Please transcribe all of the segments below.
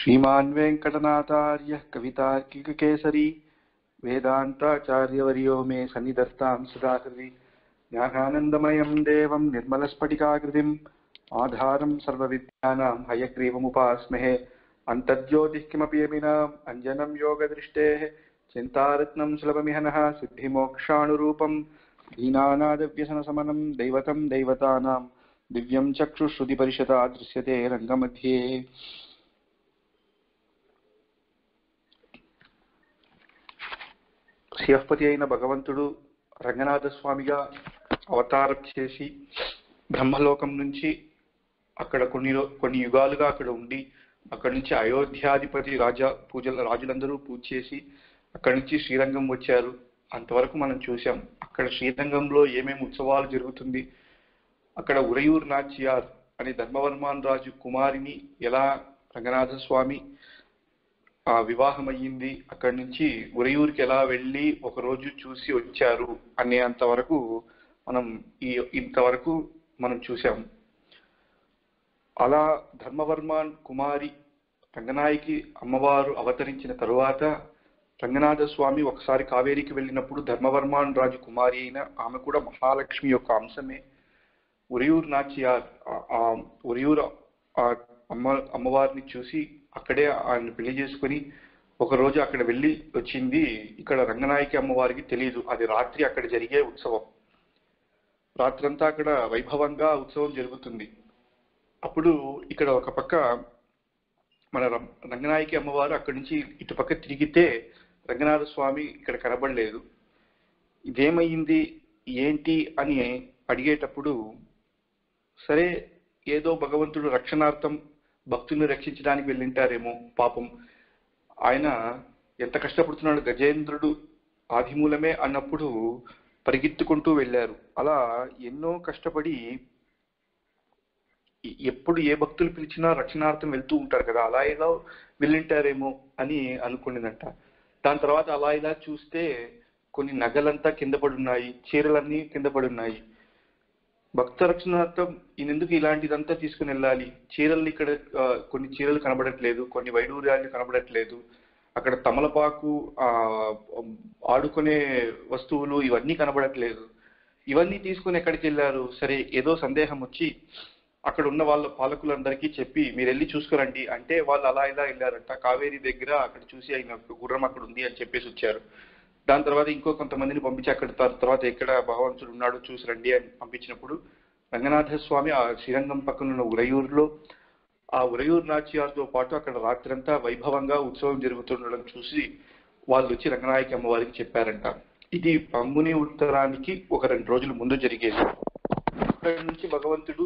श्रीमान् वेङ्कटनाथार्यः कवितार्किककेसरी वेदान्ताचार्यवर्यो मे सन्निधत्तां सदा हृदि ज्ञानानन्दमयं देवं निर्मलस्फटिकाकृतिम् आधारं सर्वविद्यानां हयग्रीवमुपास्महे अन्तर्ज्योतिः किमपि यमिनाम् अञ्जनं योगदृष्टेः चिन्तारत्नं सुलभमिहनः सिद्धिमोक्षाणुरूपं दीनानादव्यसनसमनं दैवतं दैवतानां दिव्यं चक्षुश्रुतिपरिषदा दृश्यते रङ्गमध्ये శివపతి అయిన భగవంతుడు రంగనాథ స్వామిగా అవతారం చేసి బ్రహ్మలోకం నుంచి అక్కడ కొన్ని రో- కొన్ని యుగాలుగా అక్కడ ఉండి అక్కడి నుంచి అయోధ్యాధిపతి రాజా పూజల రాజులందరూ పూజ చేసి అక్కడి నుంచి శ్రీరంగం వచ్చారు అంతవరకు మనం చూసాం అక్కడ శ్రీరంగంలో ఏమేమి ఉత్సవాలు జరుగుతుంది అక్కడ ఉరయూరు నాచ్యార్ అనే ధర్మవర్మాన్ రాజు కుమారిని ఎలా రంగనాథ స్వామి ఆ వివాహం అయ్యింది అక్కడి నుంచి ఉరయూరుకి ఎలా వెళ్ళి ఒక రోజు చూసి వచ్చారు అనేంత వరకు మనం ఈ ఇంతవరకు మనం చూసాం అలా ధర్మవర్మాన్ కుమారి రంగనాయకి అమ్మవారు అవతరించిన తరువాత రంగనాథ స్వామి ఒకసారి కావేరికి వెళ్ళినప్పుడు ధర్మవర్మాన్ రాజు కుమారి అయిన ఆమె కూడా మహాలక్ష్మి యొక్క అంశమే ఉరియూరు నాచియార్ ఆ- ఆ ఉరియూరు ఆ అమ్మ అమ్మవారిని చూసి అక్కడే ఆయన పెళ్లి చేసుకుని ఒక రోజు అక్కడ వెళ్ళి వచ్చింది ఇక్కడ రంగనాయకి అమ్మవారికి తెలియదు అది రాత్రి అక్కడ జరిగే ఉత్సవం రాత్రంతా అక్కడ వైభవంగా ఉత్సవం జరుగుతుంది అప్పుడు ఇక్కడ ఒక పక్క మన రం- రంగనాయకి అమ్మవారు అక్కడి నుంచి ఇటు పక్క తిరిగితే రంగనాథ స్వామి ఇక్కడ కనబడలేదు ఇదేమైంది ఏంటి అని అడిగేటప్పుడు సరే ఏదో భగవంతుడు రక్షణార్థం భక్తుల్ని రక్షించడానికి వెళ్ళింటారేమో పాపం ఆయన ఎంత కష్టపడుతున్నాడు గజేంద్రుడు ఆదిమూలమే అన్నప్పుడు పరిగెత్తుకుంటూ వెళ్ళారు అలా ఎన్నో కష్టపడి ఎ- ఎప్పుడు ఏ భక్తులు పిలిచినా రక్షణార్థం వెళ్తూ ఉంటారు కదా అలా ఇలా వెళ్ళింటారేమో అని అనుకునేదంట దాని తర్వాత అలా ఇలా చూస్తే కొన్ని నగలంతా కింద పడి ఉన్నాయి చీరలన్నీ కింద పడి ఉన్నాయి భక్త రక్షణార్థం ఈయన ఎందుకు ఇలాంటిదంతా తీసుకుని వెళ్ళాలి చీరలు ఇక్కడ ఆ, కొన్ని చీరలు కనబడట్లేదు కొన్ని వైడూర్యాలు కనబడట్లేదు అక్కడ తమలపాకు ఆ ఆడుకునే వస్తువులు ఇవన్నీ కనబడట్లేదు ఇవన్నీ తీసుకుని ఎక్కడికి వెళ్ళారు సరే ఏదో సందేహం వచ్చి అక్కడ ఉన్న వాళ్ళ పాలకులందరికీ చెప్పి మీరు వెళ్ళి చూసుకురండి అంటే వాళ్ళు అలా ఇలా వెళ్ళారంట కావేరి దగ్గర అక్కడ చూసి ఆయన గుర్రం అక్కడ ఉంది అని చెప్పేసి వచ్చారు దాని తర్వాత ఇంకో కొంతమందిని పంపించి అక్కడ త- తర్వాత ఎక్కడ భగవంతుడు ఉన్నాడో చూసి రండి అని పంపించినప్పుడు రంగనాథ స్వామి ఆ శ్రీరంగం పక్కన ఉన్న ఉరయూరులో ఆ ఉరయూరు నాట్యాలతో పాటు అక్కడ రాత్రంతా వైభవంగా ఉత్సవం జరుగుతుండడం చూసి వాళ్ళు వచ్చి రంగనాయకి అమ్మవారికి చెప్పారంట ఇది పంగుని ఉత్తరానికి ఒక రెండు రోజుల ముందు జరిగేది అక్కడి నుంచి భగవంతుడు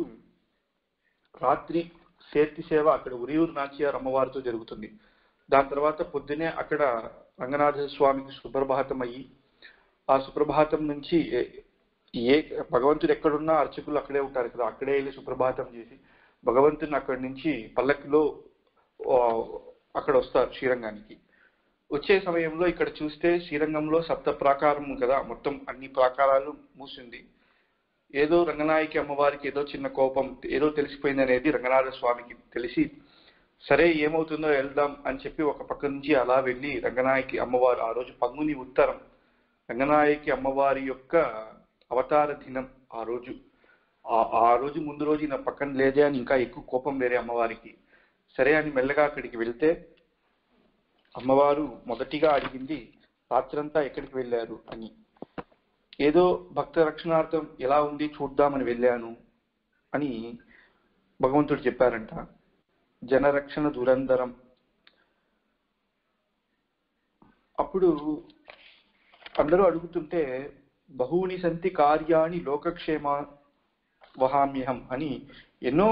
రాత్రి సేర్తి సేవ అక్కడ ఉరియూరు నాచియార్ అమ్మవారితో జరుగుతుంది దాని తర్వాత పొద్దునే అక్కడ రంగనాథ స్వామికి సుప్రభాతం అయ్యి ఆ సుప్రభాతం నుంచి ఏ- ఏ భగవంతుడు ఎక్కడున్నా అర్చకులు అక్కడే ఉంటారు కదా అక్కడే వెళ్ళి సుప్రభాతం చేసి భగవంతుని అక్కడి నుంచి పల్లకిలో ఆ, అక్కడ వస్తారు శ్రీరంగానికి వచ్చే సమయంలో ఇక్కడ చూస్తే శ్రీరంగంలో సప్త ప్రాకారం కదా మొత్తం అన్ని ప్రాకారాలు మూసింది ఏదో రంగనాయకి అమ్మవారికి ఏదో చిన్న కోపం ఏదో తెలిసిపోయింది అనేది రంగనాథ స్వామికి తెలిసి సరే ఏమవుతుందో వెళ్దాం అని చెప్పి ఒక పక్క నుంచి అలా వెళ్ళి రంగనాయకి అమ్మవారు ఆ రోజు పంగుని ఉత్తరం రంగనాయకి అమ్మవారి యొక్క అవతార దినం ఆ రోజు ఆ- ఆ రోజు ముందు రోజు నా పక్కన లేదే అని ఇంకా ఎక్కువ కోపం వేరే అమ్మవారికి సరే అని మెల్లగా అక్కడికి వెళ్తే అమ్మవారు మొదటిగా అడిగింది రాత్రంతా ఎక్కడికి వెళ్ళారు అని ఏదో భక్త రక్షణార్థం ఎలా ఉంది చూద్దామని వెళ్ళాను అని భగవంతుడు చెప్పారంట జనరక్షణ దురంధరం అప్పుడు అందరూ అడుగుతుంటే బహూని సంతి కార్యాణి లోకక్షేమ వహామ్యహం అని ఎన్నో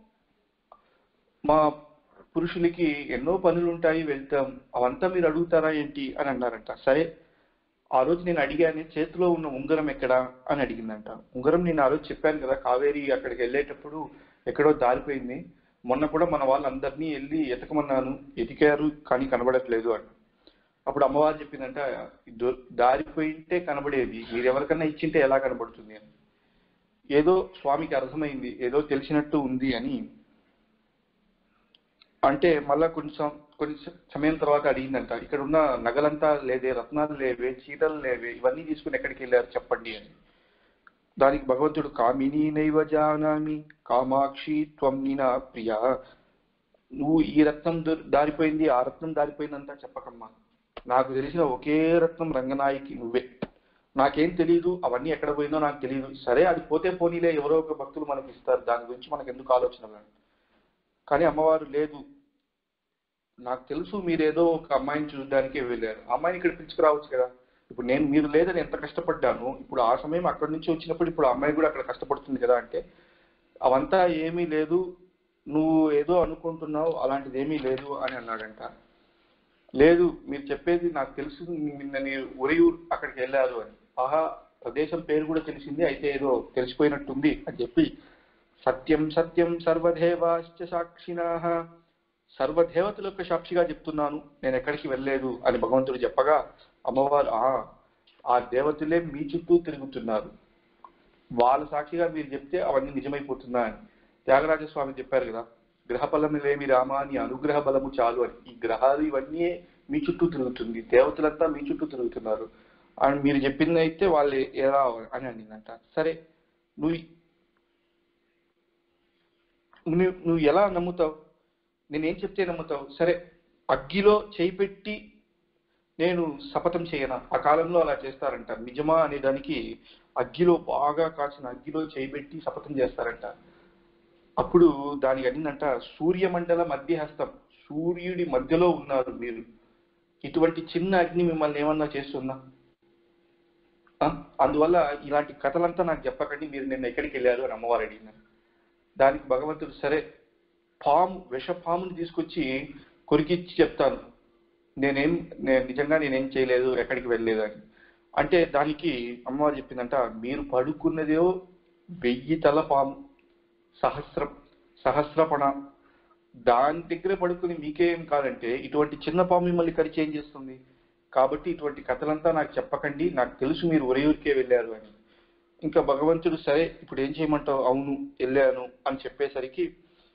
మా పురుషులకి ఎన్నో పనులు ఉంటాయి వెళ్తాం అవంతా మీరు అడుగుతారా ఏంటి అని అన్నారంట సరే ఆ రోజు నేను అడిగాను చేతిలో ఉన్న ఉంగరం ఎక్కడా అని అడిగిందంట ఉంగరం నేను ఆ రోజు చెప్పాను కదా కావేరి అక్కడికి వెళ్ళేటప్పుడు ఎక్కడో దారిపోయింది మొన్న కూడా మన వాళ్ళందరినీ వెళ్ళి ఎతకమన్నాను ఎతికారు కానీ కనబడట్లేదు అని అప్పుడు అమ్మవారు చెప్పిందంట "దో- దారిపోయింటే కనబడేది మీరు ఎవరికన్నా ఇచ్చింటే ఎలా కనబడుతుంది అని ఏదో స్వామికి అర్థమైంది ఏదో తెలిసినట్టు ఉంది అని అంటే మళ్ళా కొంచెం కొన్ని స- సమయం తర్వాత అడిగిందంట ఇక్కడ ఉన్న నగలంతా లేదే రత్నాలు లేవే చీరలు లేవే ఇవన్నీ తీసుకుని ఎక్కడికి వెళ్ళారు చెప్పండి అని దానికి భగవంతుడు కామిని నైవ జానామి కామాక్షి త్వం నినా ప్రియ నువ్వు ఈ రత్నం దొ- దారిపోయింది ఆ రత్నం దారిపోయిందంతా చెప్పకమ్మా నాకు తెలిసిన ఒకే రత్నం రంగనాయకి నువ్వే నాకేం తెలియదు అవన్నీ ఎక్కడ పోయిందో నాకు తెలియదు సరే అది పోతే పోనీలే ఎవరో ఒక భక్తులు మనకి ఇస్తారు దాని గురించి మనకు ఎందుకు ఆలోచన లేదు. కానీ అమ్మవారు లేదు నాకు తెలుసు మీరేదో ఒక అమ్మాయిని చూడడానికి వెళ్ళారు ఆ అమ్మాయిని ఇక్కడ పిలుచుకురావచ్చు కదా ఇప్పుడు నేను మీరు లేదని ఎంత కష్టపడ్డాను ఇప్పుడు ఆ సమయం అక్కడి నుంచి వచ్చినప్పుడు ఇప్పుడు ఆ అమ్మాయి కూడా అక్కడ కష్టపడుతుంది కదా అంటే అవంతా ఏమీ లేదు నువ్వు ఏదో అనుకుంటున్నావు అలాంటిది ఏమీ లేదు అని అన్నాడంట లేదు మీరు చెప్పేది నాకు తెలుసు నిన్న మీరు ఉరియూర్ అక్కడికి వెళ్ళారు అని ఆహా ప్రదేశం పేరు కూడా తెలిసింది అయితే ఏదో తెలిసిపోయినట్టుంది అని చెప్పి సత్యం సత్యం సర్వదేవాశ్చ సాక్షినా సర్వదేవతల యొక్క సాక్షిగా చెప్తున్నాను నేను ఎక్కడికి వెళ్ళలేదు అని భగవంతుడు చెప్పగా అమ్మవారు ఆ ఆ దేవతలే మీ చుట్టూ తిరుగుతున్నారు వాళ్ళ సాక్షిగా మీరు చెప్తే అవన్నీ నిజమైపోతుందా అని త్యాగరాజ స్వామి చెప్పారు కదా గ్రహ బలములేమి రామా నీ అనుగ్రహ బలము చాలు అని ఈ గ్రహాలు ఇవన్నీ మీ చుట్టూ తిరుగుతుంది దేవతలంతా మీ చుట్టూ తిరుగుతున్నారు అని మీరు చెప్పింది అయితే వాళ్ళు ఎలా అని అనిందంట సరే నువ్వు నువ్వు నువ్వు ఎలా నమ్ముతావు నేనేం చెప్తే నమ్ముతావు సరే అగ్గిలో చేయి పెట్టి నేను శపథం చేయనా ఆ కాలంలో అలా చేస్తారంట నిజమా అనే దానికి అగ్గిలో బాగా కాచిన అగ్గిలో చేయి పెట్టి శపథం చేస్తారంట అప్పుడు దానికి అడిగిందంట సూర్యమండల మధ్యహస్తం సూర్యుడి మధ్యలో ఉన్నారు మీరు ఇటువంటి చిన్న అగ్ని మిమ్మల్ని ఏమన్నా చేస్తుందా ఆ? అందువల్ల ఇలాంటి కథలంతా నాకు చెప్పకండి మీరు నిన్న ఎక్కడికి వెళ్ళారు అని అమ్మవారు అడిగినారు దానికి భగవంతుడు సరే పాము విష పాముని తీసుకొచ్చి కొరికిచ్చి చెప్తాను నేనేం నేను నిజంగా నేనేం చేయలేదు ఎక్కడికి వెళ్ళలేదు అని అంటే దానికి అమ్మవారు చెప్పిందంట మీరు పడుకున్నదేవో వెయ్యి తల పాము సహస్రం సహస్రపణ దాని దగ్గర పడుకుని మీకేం కాదంటే ఇటువంటి చిన్న పాము మిమ్మల్ని కరిచి ఏం చేస్తుంది కాబట్టి ఇటువంటి కథలంతా నాకు చెప్పకండి నాకు తెలుసు మీరు ఒరేయూరికే వెళ్ళారు అని ఇంకా భగవంతుడు సరే ఇప్పుడు ఏం చేయమంటావు అవును వెళ్ళాను అని చెప్పేసరికి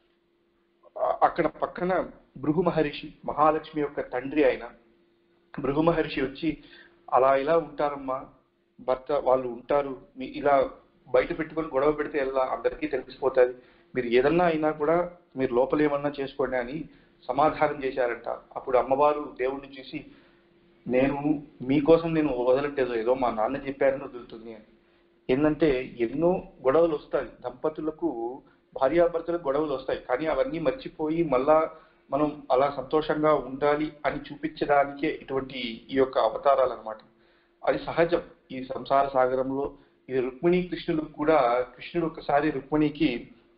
ఆ- అక్కడ పక్కన భృగు మహర్షి మహాలక్ష్మి యొక్క తండ్రి ఆయన భృగు మహర్షి వచ్చి అలా ఇలా ఉంటారమ్మా భర్త వాళ్ళు ఉంటారు మీ ఇలా బయట పెట్టుకొని గొడవ పెడితే ఎలా అందరికీ తెలిసిపోతుంది మీరు ఏదన్నా అయినా కూడా మీరు లోపల ఏమన్నా చేసుకోండి అని సమాధానం చేశారంట అప్పుడు అమ్మవారు దేవుణ్ణి చూసి నేను మీకోసం నేను వదలట్లేదు ఏదో మా నాన్న చెప్పారని వదులుతుంది అని ఏంటంటే ఎన్నో గొడవలు వస్తాయి దంపతులకు భార్యాభర్తలకు గొడవలు వస్తాయి కానీ అవన్నీ మర్చిపోయి మళ్ళా మనం అలా సంతోషంగా ఉండాలి అని చూపించడానికే ఇటువంటి ఈ యొక్క అవతారాలు అన్నమాట అది సహజం ఈ సంసార సాగరంలో ఇది రుక్మిణి కృష్ణుడు కూడా కృష్ణుడు ఒకసారి రుక్మిణికి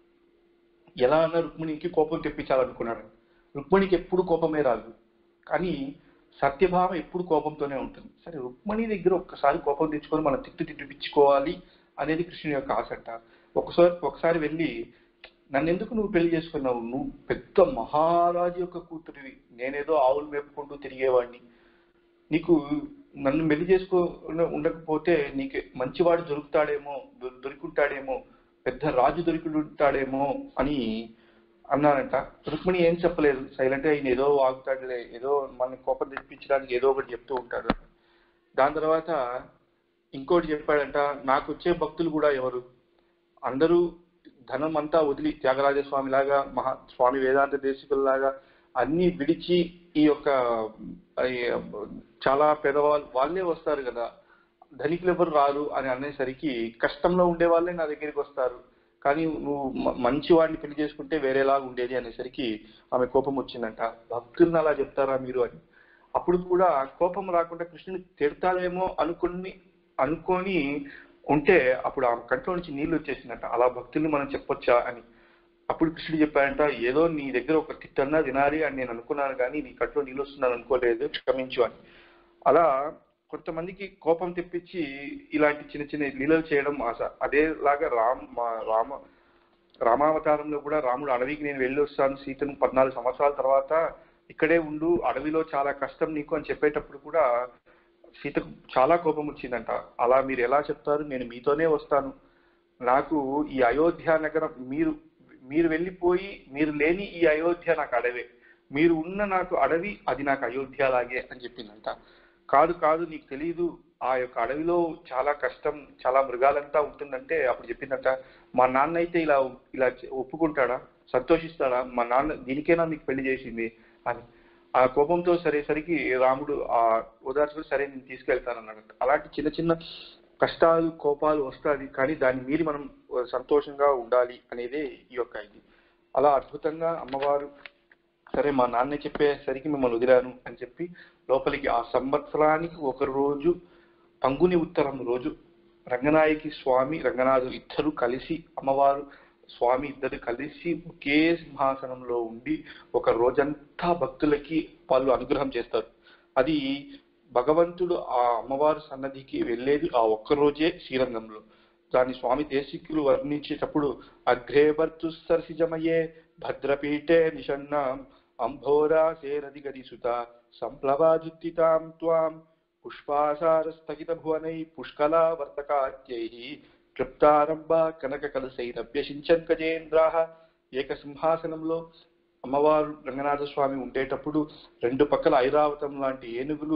ఎలా అన్నా రుక్మిణికి కోపం తెప్పించాలనుకున్నాడు రుక్మిణికి ఎప్పుడు కోపమే రాదు కానీ సత్యభామ ఎప్పుడు కోపంతోనే ఉంటుంది సరే రుక్మిణి దగ్గర ఒక్కసారి కోపం తెచ్చుకొని మనం తిట్టు తిట్టిపించుకోవాలి అనేది కృష్ణుని యొక్క ఆశ అంట ఒకసారి ఒకసారి వెళ్ళి నన్ను ఎందుకు నువ్వు పెళ్లి చేసుకున్నావు నువ్వు పెద్ద మహారాజు యొక్క కూతురివి నేనేదో ఆవులు మేపుకుంటూ తిరిగేవాడిని నీకు నన్ను పెళ్లి చేసుకో ఉండకపోతే నీకు మంచివాడు దొరుకుతాడేమో దొ- దొరికుంటాడేమో పెద్ద రాజు దొరికింటాడేమో అని అన్నారంట రుక్మిణి ఏం చెప్పలేదు సైలెంట్ గా ఆయన ఏదో వాగుతాడులే ఏదో మన కోపం తెప్పించడానికి ఏదో ఒకటి చెప్తూ ఉంటాడు దాని తర్వాత ఇంకోటి చెప్పాడంట నాకు వచ్చే భక్తులు కూడా ఎవరు అందరూ ధనం అంతా వదిలి త్యాగరాజ స్వామి లాగా మహా స్వామి వేదాంత దేశికుల్లాగా అన్ని విడిచి ఈ యొక్క ఈ చాలా పేదవాళ్ళు వాళ్ళే వస్తారు కదా ధనికులు ఎవరు రారు అని అనేసరికి కష్టంలో ఉండే వాళ్ళే నా దగ్గరికి వస్తారు కానీ నువ్వు మ- మంచి వాడిని పెళ్లి చేసుకుంటే వేరేలాగా ఉండేది అనేసరికి ఆమె కోపం వచ్చిందంట భక్తులను అలా చెప్తారా మీరు అని అప్పుడు కూడా కోపం రాకుండా కృష్ణుని తిడతాడేమో అనుకుని అనుకొని ఉంటే అప్పుడు ఆమె కంట్లో నుంచి నీళ్లు వచ్చేసిందంట అలా భక్తుల్ని మనం చెప్పొచ్చా అని అప్పుడు కృష్ణుడు చెప్పాడంట ఏదో నీ దగ్గర ఒక తిట్టన్నా వినాలి అని నేను అనుకున్నాను కానీ నీ కంట్లో నీళ్ళు వస్తున్నాను అనుకోలేదు క్షమించు అని అలా కొంతమందికి కోపం తెప్పించి ఇలాంటి చిన్న చిన్న లీలలు చేయడం ఆశ అదేలాగా రామ్ మా రామ రామావతారంలో కూడా రాముడు అడవికి నేను వెళ్ళి వస్తాను సీతను పద్నాలుగు సంవత్సరాల తర్వాత ఇక్కడే ఉండు అడవిలో చాలా కష్టం నీకు అని చెప్పేటప్పుడు కూడా సీతకు చాలా కోపం వచ్చిందంట అలా మీరు ఎలా చెప్తారు నేను మీతోనే వస్తాను నాకు ఈ అయోధ్య నగరం మీరు మీరు వెళ్ళిపోయి మీరు లేని ఈ అయోధ్య నాకు అడవే మీరు ఉన్న నాకు అడవి అది నాకు అయోధ్య లాగే అని చెప్పిందంట కాదు కాదు నీకు తెలియదు ఆ యొక్క అడవిలో చాలా కష్టం చాలా మృగాలంతా ఉంటుందంటే అప్పుడు చెప్పిందంట మా నాన్న అయితే ఇలా ఇలా ఒప్పుకుంటాడా సంతోషిస్తాడా మా నాన్న దీనికైనా మీకు పెళ్లి చేసింది అని ఆ కోపంతో సరేసరికి రాముడు ఆ ఓదార్చుకుని సరే నేను తీసుకెళ్తానన్నాడు అలాంటి చిన్న చిన్న కష్టాలు కోపాలు వస్తాయి కానీ దాన్ని మీరి మనం సంతోషంగా ఉండాలి అనేదే ఈ యొక్క ఇది అలా అద్భుతంగా అమ్మవారు సరే మా నాన్న చెప్పేసరికి మిమ్మల్ని వదిలాను అని చెప్పి లోపలికి ఆ సంవత్సరానికి ఒక రోజు పంగుని ఉత్తరం రోజు రంగనాయకి స్వామి రంగనాథుడు ఇద్దరు కలిసి అమ్మవారు స్వామి ఇద్దరు కలిసి ఒకే సింహాసనంలో ఉండి ఒక రోజంతా భక్తులకి వాళ్ళు అనుగ్రహం చేస్తారు అది భగవంతుడు ఆ అమ్మవారి సన్నధికి వెళ్ళేది ఆ ఒక్క రోజే శ్రీరంగంలో దాని స్వామి దేశికులు వర్ణించేటప్పుడు అగ్రేవర్తు సరసిజమయే భద్రపీఠే నిషన్న అంభోరా సేరది గదిసుత సంప్లవాజుత్తితాం త్వాం పుష్పాసార స్థగిత భువనై పుష్కలా వర్తకాత్యై క్లుప్తారంభ కనక కలసైరభ్యసించన్ గజేంద్రాహ ఏక సింహాసనంలో అమ్మవారు రంగనాథ స్వామి ఉండేటప్పుడు రెండు పక్కల ఐరావతం లాంటి ఏనుగులు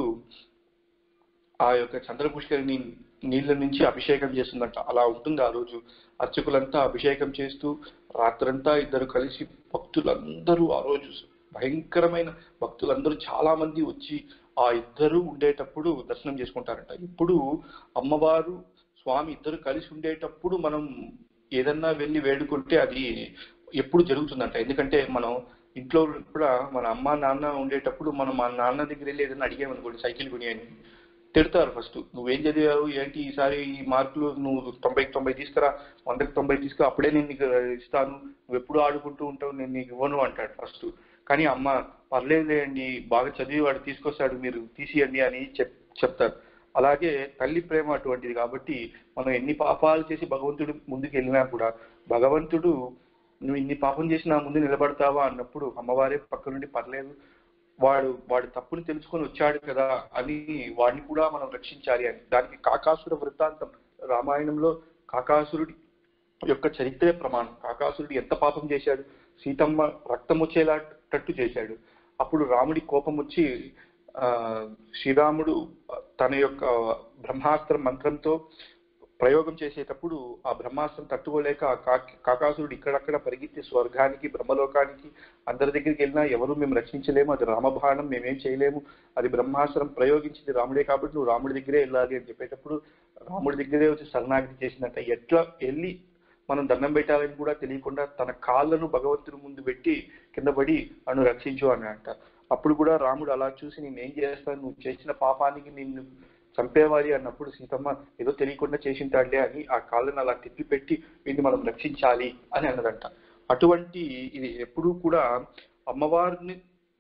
ఆ యొక్క చంద్రపుష్కరిని నీళ్ళ నుంచి అభిషేకం చేస్తుందంట అలా ఉంటుంది ఆ రోజు అర్చకులంతా అభిషేకం చేస్తూ రాత్రంతా ఇద్దరు కలిసి భక్తులందరూ ఆ రోజు భయంకరమైన భక్తులందరూ చాలా మంది వచ్చి ఆ ఇద్దరు ఉండేటప్పుడు దర్శనం చేసుకుంటారంట ఇప్పుడు అమ్మవారు స్వామి ఇద్దరు కలిసి ఉండేటప్పుడు మనం ఏదన్నా వెళ్ళి వేడుకుంటే అది ఎప్పుడు జరుగుతుందంట ఎందుకంటే మనం ఇంట్లో కూడా మన అమ్మ నాన్న ఉండేటప్పుడు మనం మా నాన్న దగ్గర వెళ్ళి ఏదైనా అడిగామనుకోండి సైకిల్ కొని అని తిడతారు ఫస్ట్ నువ్వేం చదివావు ఏంటి ఈసారి ఈ మార్కులు నువ్వు తొంభైకి తొంభై తీసుకురా వందకి తొంభై తీసుకురా అప్పుడే నేను నీకు ఇస్తాను నువ్వు ఎప్పుడు ఆడుకుంటూ ఉంటావు నేను నీకు ఇవ్వను అంటాడు ఫస్ట్ కానీ అమ్మ పర్లేదులేండి బాగా చదివి వాడు తీసుకొస్తాడు మీరు తీసియండి అని చెప్ చెప్తారు అలాగే తల్లి ప్రేమ అటువంటిది కాబట్టి మనం ఎన్ని పాపాలు చేసి భగవంతుడు ముందుకు వెళ్ళినా కూడా భగవంతుడు నువ్వు ఇన్ని పాపం చేసి నా ముందు నిలబడతావా అన్నప్పుడు అమ్మవారే పక్క నుండి పర్లేదు వాడు వాడి తప్పుని తెలుసుకొని వచ్చాడు కదా అని వాడిని కూడా మనం రక్షించాలి అని దానికి కాకాసుర వృత్తాంతం రామాయణంలో కాకాసురుడి యొక్క చరిత్రే ప్రమాణం కాకాసురుడు ఎంత పాపం చేశాడు సీతమ్మ రక్తం వచ్చేలాటట్టు చేశాడు అప్పుడు రాముడి కోపం వచ్చి ఆ శ్రీరాముడు తన యొక్క బ్రహ్మాస్త్ర మంత్రంతో ప్రయోగం చేసేటప్పుడు ఆ బ్రహ్మాస్త్రం తట్టుకోలేక ఆ కా- కాకాసురుడు ఇక్కడక్కడ పరిగెత్తి స్వర్గానికి బ్రహ్మలోకానికి అందరి దగ్గరికి వెళ్ళినా ఎవరు మేము రక్షించలేము అది రామబాణం మేమేం చేయలేము అది బ్రహ్మాస్త్రం ప్రయోగించింది రాముడే కాబట్టి నువ్వు రాముడి దగ్గరే వెళ్ళాలి అని చెప్పేటప్పుడు రాముడి దగ్గరే వచ్చి శరణాగతి చేసినట్ట ఎట్లా వెళ్ళి మనం దండం పెట్టాలని కూడా తెలియకుండా తన కాళ్ళను భగవంతుడి ముందు పెట్టి కింద పడి నన్ను రక్షించు అని అంట అప్పుడు కూడా రాముడు అలా చూసి నేను ఏం చేస్తాను నువ్వు చేసిన పాపానికి నిన్ను చంపేవాలి అన్నప్పుడు సీతమ్మ ఏదో తెలియకుండా చేసింటాడులే అని ఆ కాళ్ళను అలా తిప్పి పెట్టి వీడిని మనం రక్షించాలి అని అన్నదంట అటువంటి ఇది ఎప్పుడూ కూడా అమ్మవారిని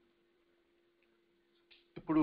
ఇప్పుడు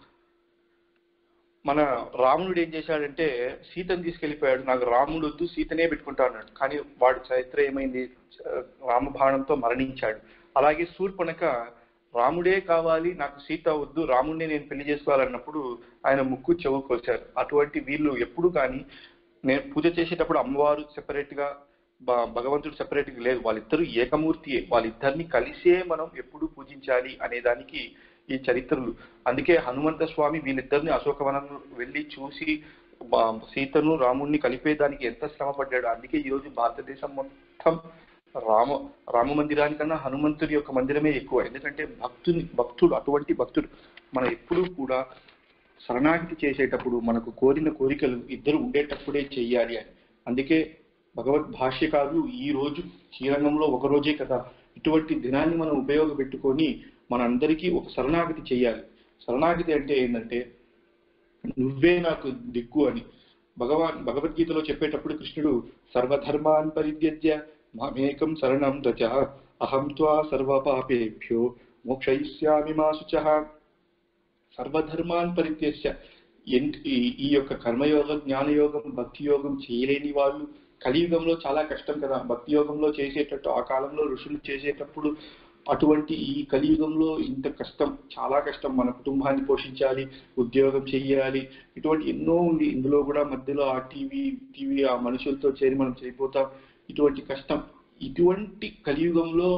మన రావణుడు ఏం చేశాడంటే సీతను తీసుకెళ్లిపోయాడు నాకు రాముడు వద్దు సీతనే పెట్టుకుంటా అన్నాడు కానీ వాడు చరిత్ర ఏమైంది రామబాణంతో మరణించాడు అలాగే శూర్పణక రాముడే కావాలి నాకు సీత వద్దు రాముడినే నేను పెళ్లి చేసుకోవాలన్నప్పుడు ఆయన ముక్కు చెవు కోసారు అటువంటి వీళ్ళు ఎప్పుడు కానీ నేను పూజ చేసేటప్పుడు అమ్మవారు సెపరేట్ గా బ- భగవంతుడు సెపరేట్ గా లేదు వాళ్ళిద్దరూ ఏకమూర్తియే వాళ్ళిద్దరిని కలిసే మనం ఎప్పుడు పూజించాలి అనే దానికి ఈ చరిత్రలు అందుకే హనుమంత స్వామి వీళ్ళిద్దరిని అశోకవనం వెళ్ళి చూసి బా- సీతను రాముణ్ణి కలిపేదానికి ఎంత శ్రమ పడ్డాడు అందుకే ఈ రోజు భారతదేశం మొత్తం రామ రామ మందిరానికన్నా హనుమంతుడి యొక్క మందిరమే ఎక్కువ ఎందుకంటే భక్తుని భక్తుడు అటువంటి భక్తుడు మనం ఎప్పుడూ కూడా శరణాగతి చేసేటప్పుడు మనకు కోరిన కోరికలు ఇద్దరు ఉండేటప్పుడే చెయ్యాలి అని అందుకే భగవద్ భాష్యకారులు ఈ రోజు శ్రీరంగంలో ఒక రోజే కదా ఇటువంటి దినాన్ని మనం ఉపయోగపెట్టుకొని మనందరికీ ఒక శరణాగతి చేయాలి శరణాగతి అంటే ఏంటంటే నువ్వే నాకు దిక్కు అని భగవాన్ భగవద్గీతలో చెప్పేటప్పుడు కృష్ణుడు సర్వధర్మాన్ పరిత్యజ్య మామేకం శరణం రచ అహం త్వా సర్వపాపేభ్యో మోక్షయిష్యామి మా శుచః సర్వధర్మాన్ పరిత్యజ్య ఎన్- ఈ- ఈ యొక్క కర్మయోగం జ్ఞానయోగం భక్తి యోగం చేయలేని వాళ్ళు కలియుగంలో చాలా కష్టం కదా భక్తి యోగంలో చేసేటట్టు ఆ కాలంలో ఋషులు చేసేటప్పుడు అటువంటి ఈ కలియుగంలో ఇంత కష్టం చాలా కష్టం మన కుటుంబాన్ని పోషించాలి ఉద్యోగం చెయ్యాలి ఇటువంటి ఎన్నో ఉంది ఇందులో కూడా మధ్యలో ఆ టీవీ టీవీ ఆ మనుషులతో చేరి మనం చేరిపోతాం ఇటువంటి కష్టం ఇటువంటి కలియుగంలో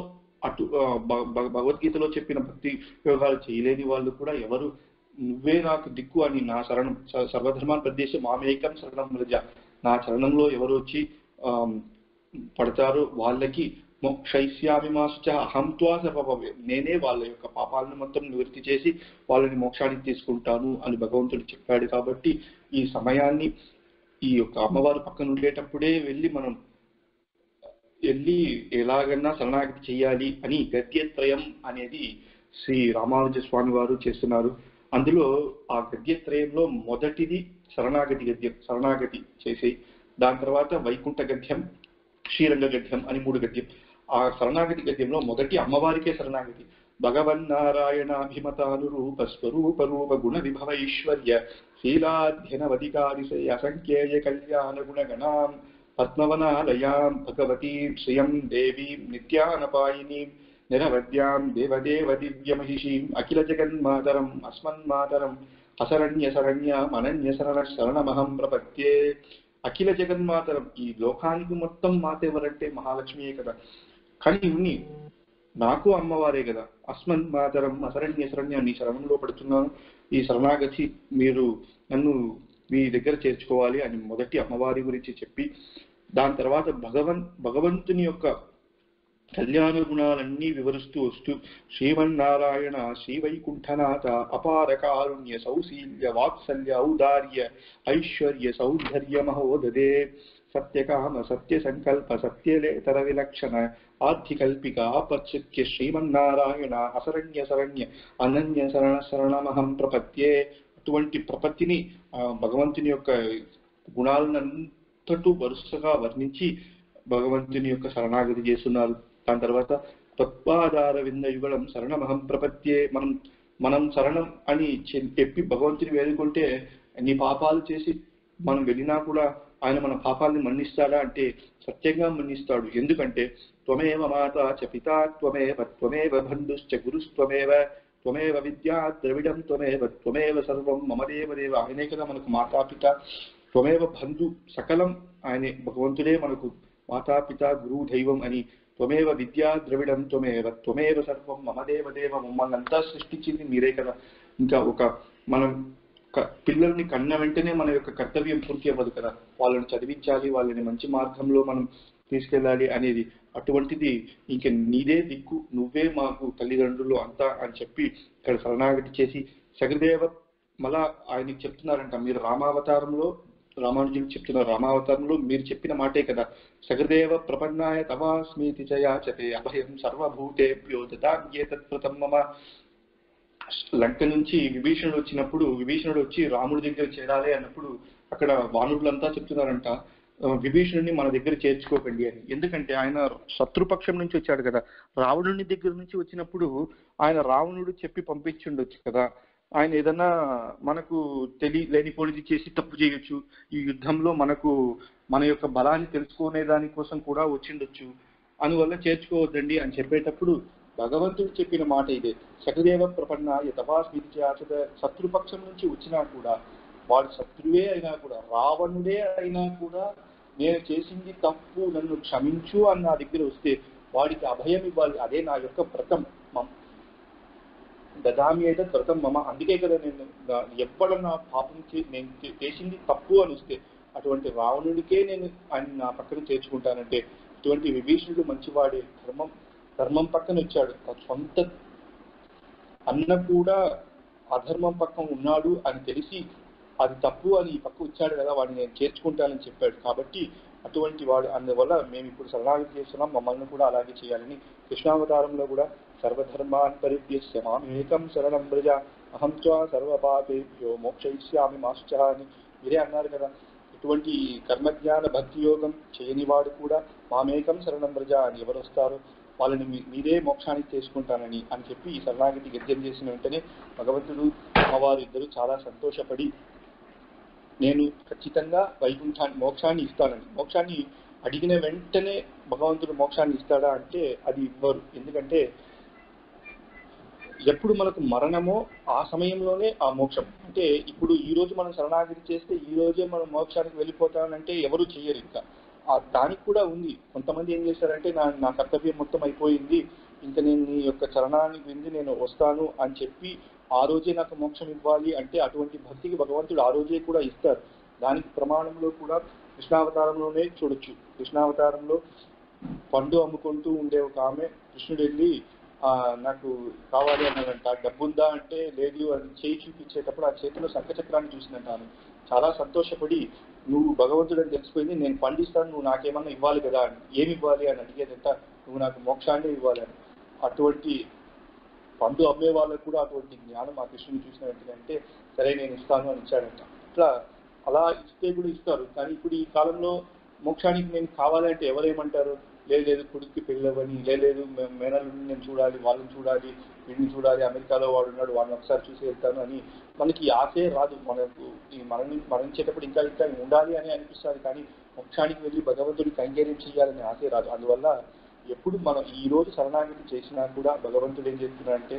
అటు ఆ, భ- భ- భగవద్గీతలో చెప్పిన భక్తి యోగాలు చేయలేని వాళ్ళు కూడా ఎవరు నువ్వే నాకు దిక్కు అని నా శరణం స- సర్వధర్మాన్ ప్రదేశం మామేకం శరణం రజ నా చరణంలో ఎవరు వచ్చి ఆమ్, పడతారో వాళ్ళకి మోక్షయిష్యామి మాసుచ అహం త్వా సర్వభవే నేనే వాళ్ళ యొక్క పాపాలను మొత్తం నివృత్తి చేసి వాళ్ళని మోక్షానికి తీసుకుంటాను అని భగవంతుడు చెప్పాడు కాబట్టి ఈ సమయాన్ని ఈ యొక్క అమ్మవారు పక్కన ఉండేటప్పుడే వెళ్ళి మనం వెళ్ళి ఎలాగన్నా శరణాగతి చేయాలి అని గద్యత్రయం అనేది శ్రీ రామానుజ స్వామి వారు చేస్తున్నారు అందులో ఆ గద్యత్రయంలో మొదటిది శరణాగతి గద్యం శరణాగతి చేసి దాని తర్వాత వైకుంఠ గద్యం శ్రీరంగ గద్యం అని మూడు గద్యం ఆ శరణాగతి గద్యంలో మొదటి అమ్మవారికే శరణాగతి భగవన్నారాయణాభిమతానురూప స్వరూప రూప గుణ విభవ ఐశ్వర్య శీలాధ్యనవధికారిశయ అసంఖ్యేయ కళ్యాణ గుణగణాం పద్మవనాలయాం భగవతీం శ్రియం దేవీం నిత్యానపాయినీం నిరవద్యాం దేవదేవ దివ్యమహిషీం అఖిల జగన్మాతరం అస్మన్మాతరం అశరణ్య శరణ్యాం అనన్య శరణ శరణమహం ప్రపత్యే అఖిల జగన్మాతరం ఈ లోకానికి మొత్తం మాత ఎవరంటే మహాలక్ష్మియే కదా కానీ ఇన్ని నాకు అమ్మవారే కదా అస్మన్ మాతరం అశరణ్య శరణ్య నీ శరణంలో పడుతున్నాను ఈ శరణాగతి మీరు నన్ను మీ దగ్గర చేర్చుకోవాలి అని మొదటి అమ్మవారి గురించి చెప్పి దాని తర్వాత భగవన్ భగవంతుని యొక్క కళ్యాణ గుణాలన్నీ వివరిస్తూ వస్తూ శ్రీమన్నారాయణ శ్రీవైకుంఠనాథ అపార కారుణ్య సౌశీల్య వాత్సల్య ఔదార్య ఐశ్వర్య సౌందర్య మహోదదే సత్యకామ సత్య సంకల్ప సత్యలేతర విలక్షణ ఆర్థికల్పిక ఆపత్సుక్య శ్రీమన్నారాయణ అశరణ్య శరణ్య అనన్య శరణ శరణమహం ప్రపత్యే అటువంటి ప్రపత్తిని ఆ, భగవంతుని యొక్క గుణాలనంతటూ వరుసగా వర్ణించి భగవంతుని యొక్క శరణాగతి చేస్తున్నారు దాని తర్వాత తత్వాధార వింద యుగళం శరణమహం ప్రపత్యే మనం మనం శరణం అని చె- చెప్పి భగవంతుని వేడుకుంటే నీ పాపాలు చేసి మనం వెళ్ళినా కూడా ఆయన మన పాపాలని మన్నిస్తాడా అంటే సత్యంగా మన్నిస్తాడు ఎందుకంటే త్వమేవ మాత చ పితా త్వమేవ త్వమేవ బంధుశ్చ గురుస్త్వమేవ త్వమేవ విద్యా ద్రవిడం త్వమేవ త్వమేవ సర్వం మమ దేవదేవ ఆయనే కదా మనకు మాతాపిత త్వమేవ బంధు సకలం ఆయనే భగవంతుడే మనకు మాతాపిత గురువు దైవం అని త్వమేవ విద్యా ద్రవిడం త్వమేవ త్వమేవ సర్వం మమ దేవదేవ మమ్మల్ని అంతా సృష్టించింది మీరే కదా ఇంకా ఒక మనం క- పిల్లల్ని కన్న వెంటనే మన యొక్క కర్తవ్యం పూర్తి అవ్వదు కదా వాళ్ళని చదివించాలి వాళ్ళని మంచి మార్గంలో మనం తీసుకెళ్ళాలి అనేది అటువంటిది ఇంక నీదే దిక్కు నువ్వే మాకు తల్లిదండ్రులు అంతా అని చెప్పి ఇక్కడ శరణాగతి చేసి సగదేవ మళ్ళా ఆయనకి చెప్తున్నారంట మీరు రామావతారంలో రామానుజులు చెప్తున్నారు రామావతారంలో మీరు చెప్పిన మాటే కదా సగదేవ ప్రపన్నాయ తవాస్మీతి చయాచతే అభయం సర్వభూతేభ్యో దదాగ్యేతత్ప్రతం మమ లంక నుంచి విభీషణుడు వచ్చినప్పుడు విభీషణుడు వచ్చి రాముడి దగ్గర చేరాలి అన్నప్పుడు అక్కడ వానరులంతా చెప్తున్నారంట "ఆ, విభీషణుడిని మన దగ్గర చేర్చుకోకండి అని ఎందుకంటే ఆయన శత్రుపక్షం నుంచి వచ్చాడు కదా రావణుని దగ్గర నుంచి వచ్చినప్పుడు ఆయన రావణుడు చెప్పి పంపించుండొచ్చు కదా ఆయన ఏదన్నా మనకు తెలి లేనిపోనిది చేసి తప్పు చేయొచ్చు ఈ యుద్ధంలో మనకు మన యొక్క బలాన్ని తెలుసుకునే దానికోసం కూడా వచ్చిండొచ్చు అందువల్ల చేర్చుకోవద్దండి అని చెప్పేటప్పుడు భగవంతుడు చెప్పిన మాట ఇదే సకదేవ ప్రపన్న యథవాస్మితి చేత శత్రుపక్షం నుంచి వచ్చినా కూడా వాడు శత్రువే అయినా కూడా రావణుడే అయినా కూడా నేను చేసింది తప్పు నన్ను క్షమించు అని నా దగ్గర వస్తే వాడికి అభయం ఇవ్వాలి అదే నా యొక్క వ్రతం మమ్ దదామి అయితే వ్రతం మమ అందుకే కదా నేను నా- ఎప్పుడన్నా పాపం చే- నేను చే- చేసింది తప్పు అని వస్తే అటువంటి రావణుడికే నేను ఆయన నా పక్కన చేర్చుకుంటానంటే ఇటువంటి విభీషణుడు మంచివాడే ధర్మం ధర్మం పక్కన వచ్చాడు తన సొంత అన్న కూడా అధర్మం పక్కన ఉన్నాడు అని తెలిసి అది తప్పు అని ఈ పక్క వచ్చాడు కదా వాడిని నేను చేర్చుకుంటానని చెప్పాడు కాబట్టి అటువంటి వాడు అందువల్ల మేము ఇప్పుడు శరణాగతి చేస్తున్నాం మమ్మల్ని కూడా అలాగే చేయాలని కృష్ణావతారంలో కూడా సర్వధర్మాన్ పరిద్యస్య మామేకం శరణం బ్రజ అహం త్వా సర్వపాపేభ్యో మోక్షయిష్యామి మాశ్చ అని మీరే అన్నారు కదా ఇటువంటి కర్మజ్ఞాన భక్తి యోగం చేయని వాడు కూడా మామేకం శరణం బ్రజ అని ఎవరు వస్తారో వాళ్ళని మీ- మీరే మోక్షానికి చేసుకుంటానని అని చెప్పి ఈ శరణాగతి గద్యం చేసిన వెంటనే భగవంతుడు అమ్మవారు ఇద్దరు చాలా సంతోషపడి నేను ఖచ్చితంగా వైకుంఠాన్ని మోక్షాన్ని ఇస్తానని మోక్షాన్ని అడిగిన వెంటనే భగవంతుడు మోక్షాన్ని ఇస్తాడా అంటే అది ఇవ్వరు ఎందుకంటే ఎప్పుడు మనకు మరణమో ఆ సమయంలోనే ఆ మోక్షం అంటే ఇప్పుడు ఈ రోజు మనం శరణాగతి చేస్తే ఈ రోజే మనం మోక్షానికి వెళ్ళిపోతానంటే ఎవరు చెయ్యరు ఇంకా ఆ దానికి కూడా ఉంది కొంతమంది ఏం చేశారంటే నా నా కర్తవ్యం మొత్తం అయిపోయింది ఇంకా నేను నీ యొక్క చరణాన్ని వింది నేను వస్తాను అని చెప్పి ఆ రోజే నాకు మోక్షం ఇవ్వాలి అంటే అటువంటి భక్తికి భగవంతుడు ఆ రోజే కూడా ఇస్తారు దానికి ప్రమాణంలో కూడా కృష్ణావతారంలోనే చూడొచ్చు కృష్ణావతారంలో పండు అమ్ముకుంటూ ఉండే ఒక ఆమె కృష్ణుడు వెళ్ళి ఆ, నాకు కావాలి అన్నాడంట డబ్బుందా అంటే లేదు అని చేయి చూపించేటప్పుడు ఆ చేతిలో శంఖచక్రాన్ని చూసిందంట ఆమె చాలా సంతోషపడి నువ్వు భగవంతుడు అని తెలిసిపోయింది నేను పండిస్తాను నువ్వు నాకేమన్నా ఇవ్వాలి కదా అని ఏమి ఇవ్వాలి అని అడిగేదంట నువ్వు నాకు మోక్షాన్ని ఇవ్వాలి అని అటువంటి పండు అమ్మే వాళ్ళకు కూడా అటువంటి జ్ఞానం ఆ కృష్ణుని చూసిన వెంటనే అంటే సరే నేను ఇస్తాను అని ఇచ్చాడంట ఇట్లా అలా ఇస్తే కూడా ఇస్తారు కానీ ఇప్పుడు ఈ కాలంలో మోక్షానికి నేను కావాలంటే ఎవరేమంటారు లేదు లేదు కొడుక్కి పెళ్ళవని లేదు మేనల్ని నేను చూడాలి వాళ్ళని చూడాలి వీడిని చూడాలి అమెరికాలో వాడు ఉన్నాడు వాడిని ఒకసారి చూసి వెళ్తాను అని మనకి ఆశే రాదు మనకు ఈ మరణి మరణించేటప్పుడు ఇంకా ఇంకా ఉండాలి అని అనిపిస్తుంది కానీ మోక్షానికి వెళ్ళి భగవంతుడికి కైంకర్యం చేయాలనే ఆశే రాదు అందువల్ల ఎప్పుడు మనం ఈ రోజు శరణాగతి చేసినా కూడా భగవంతుడు ఏం చేస్తున్నాడంటే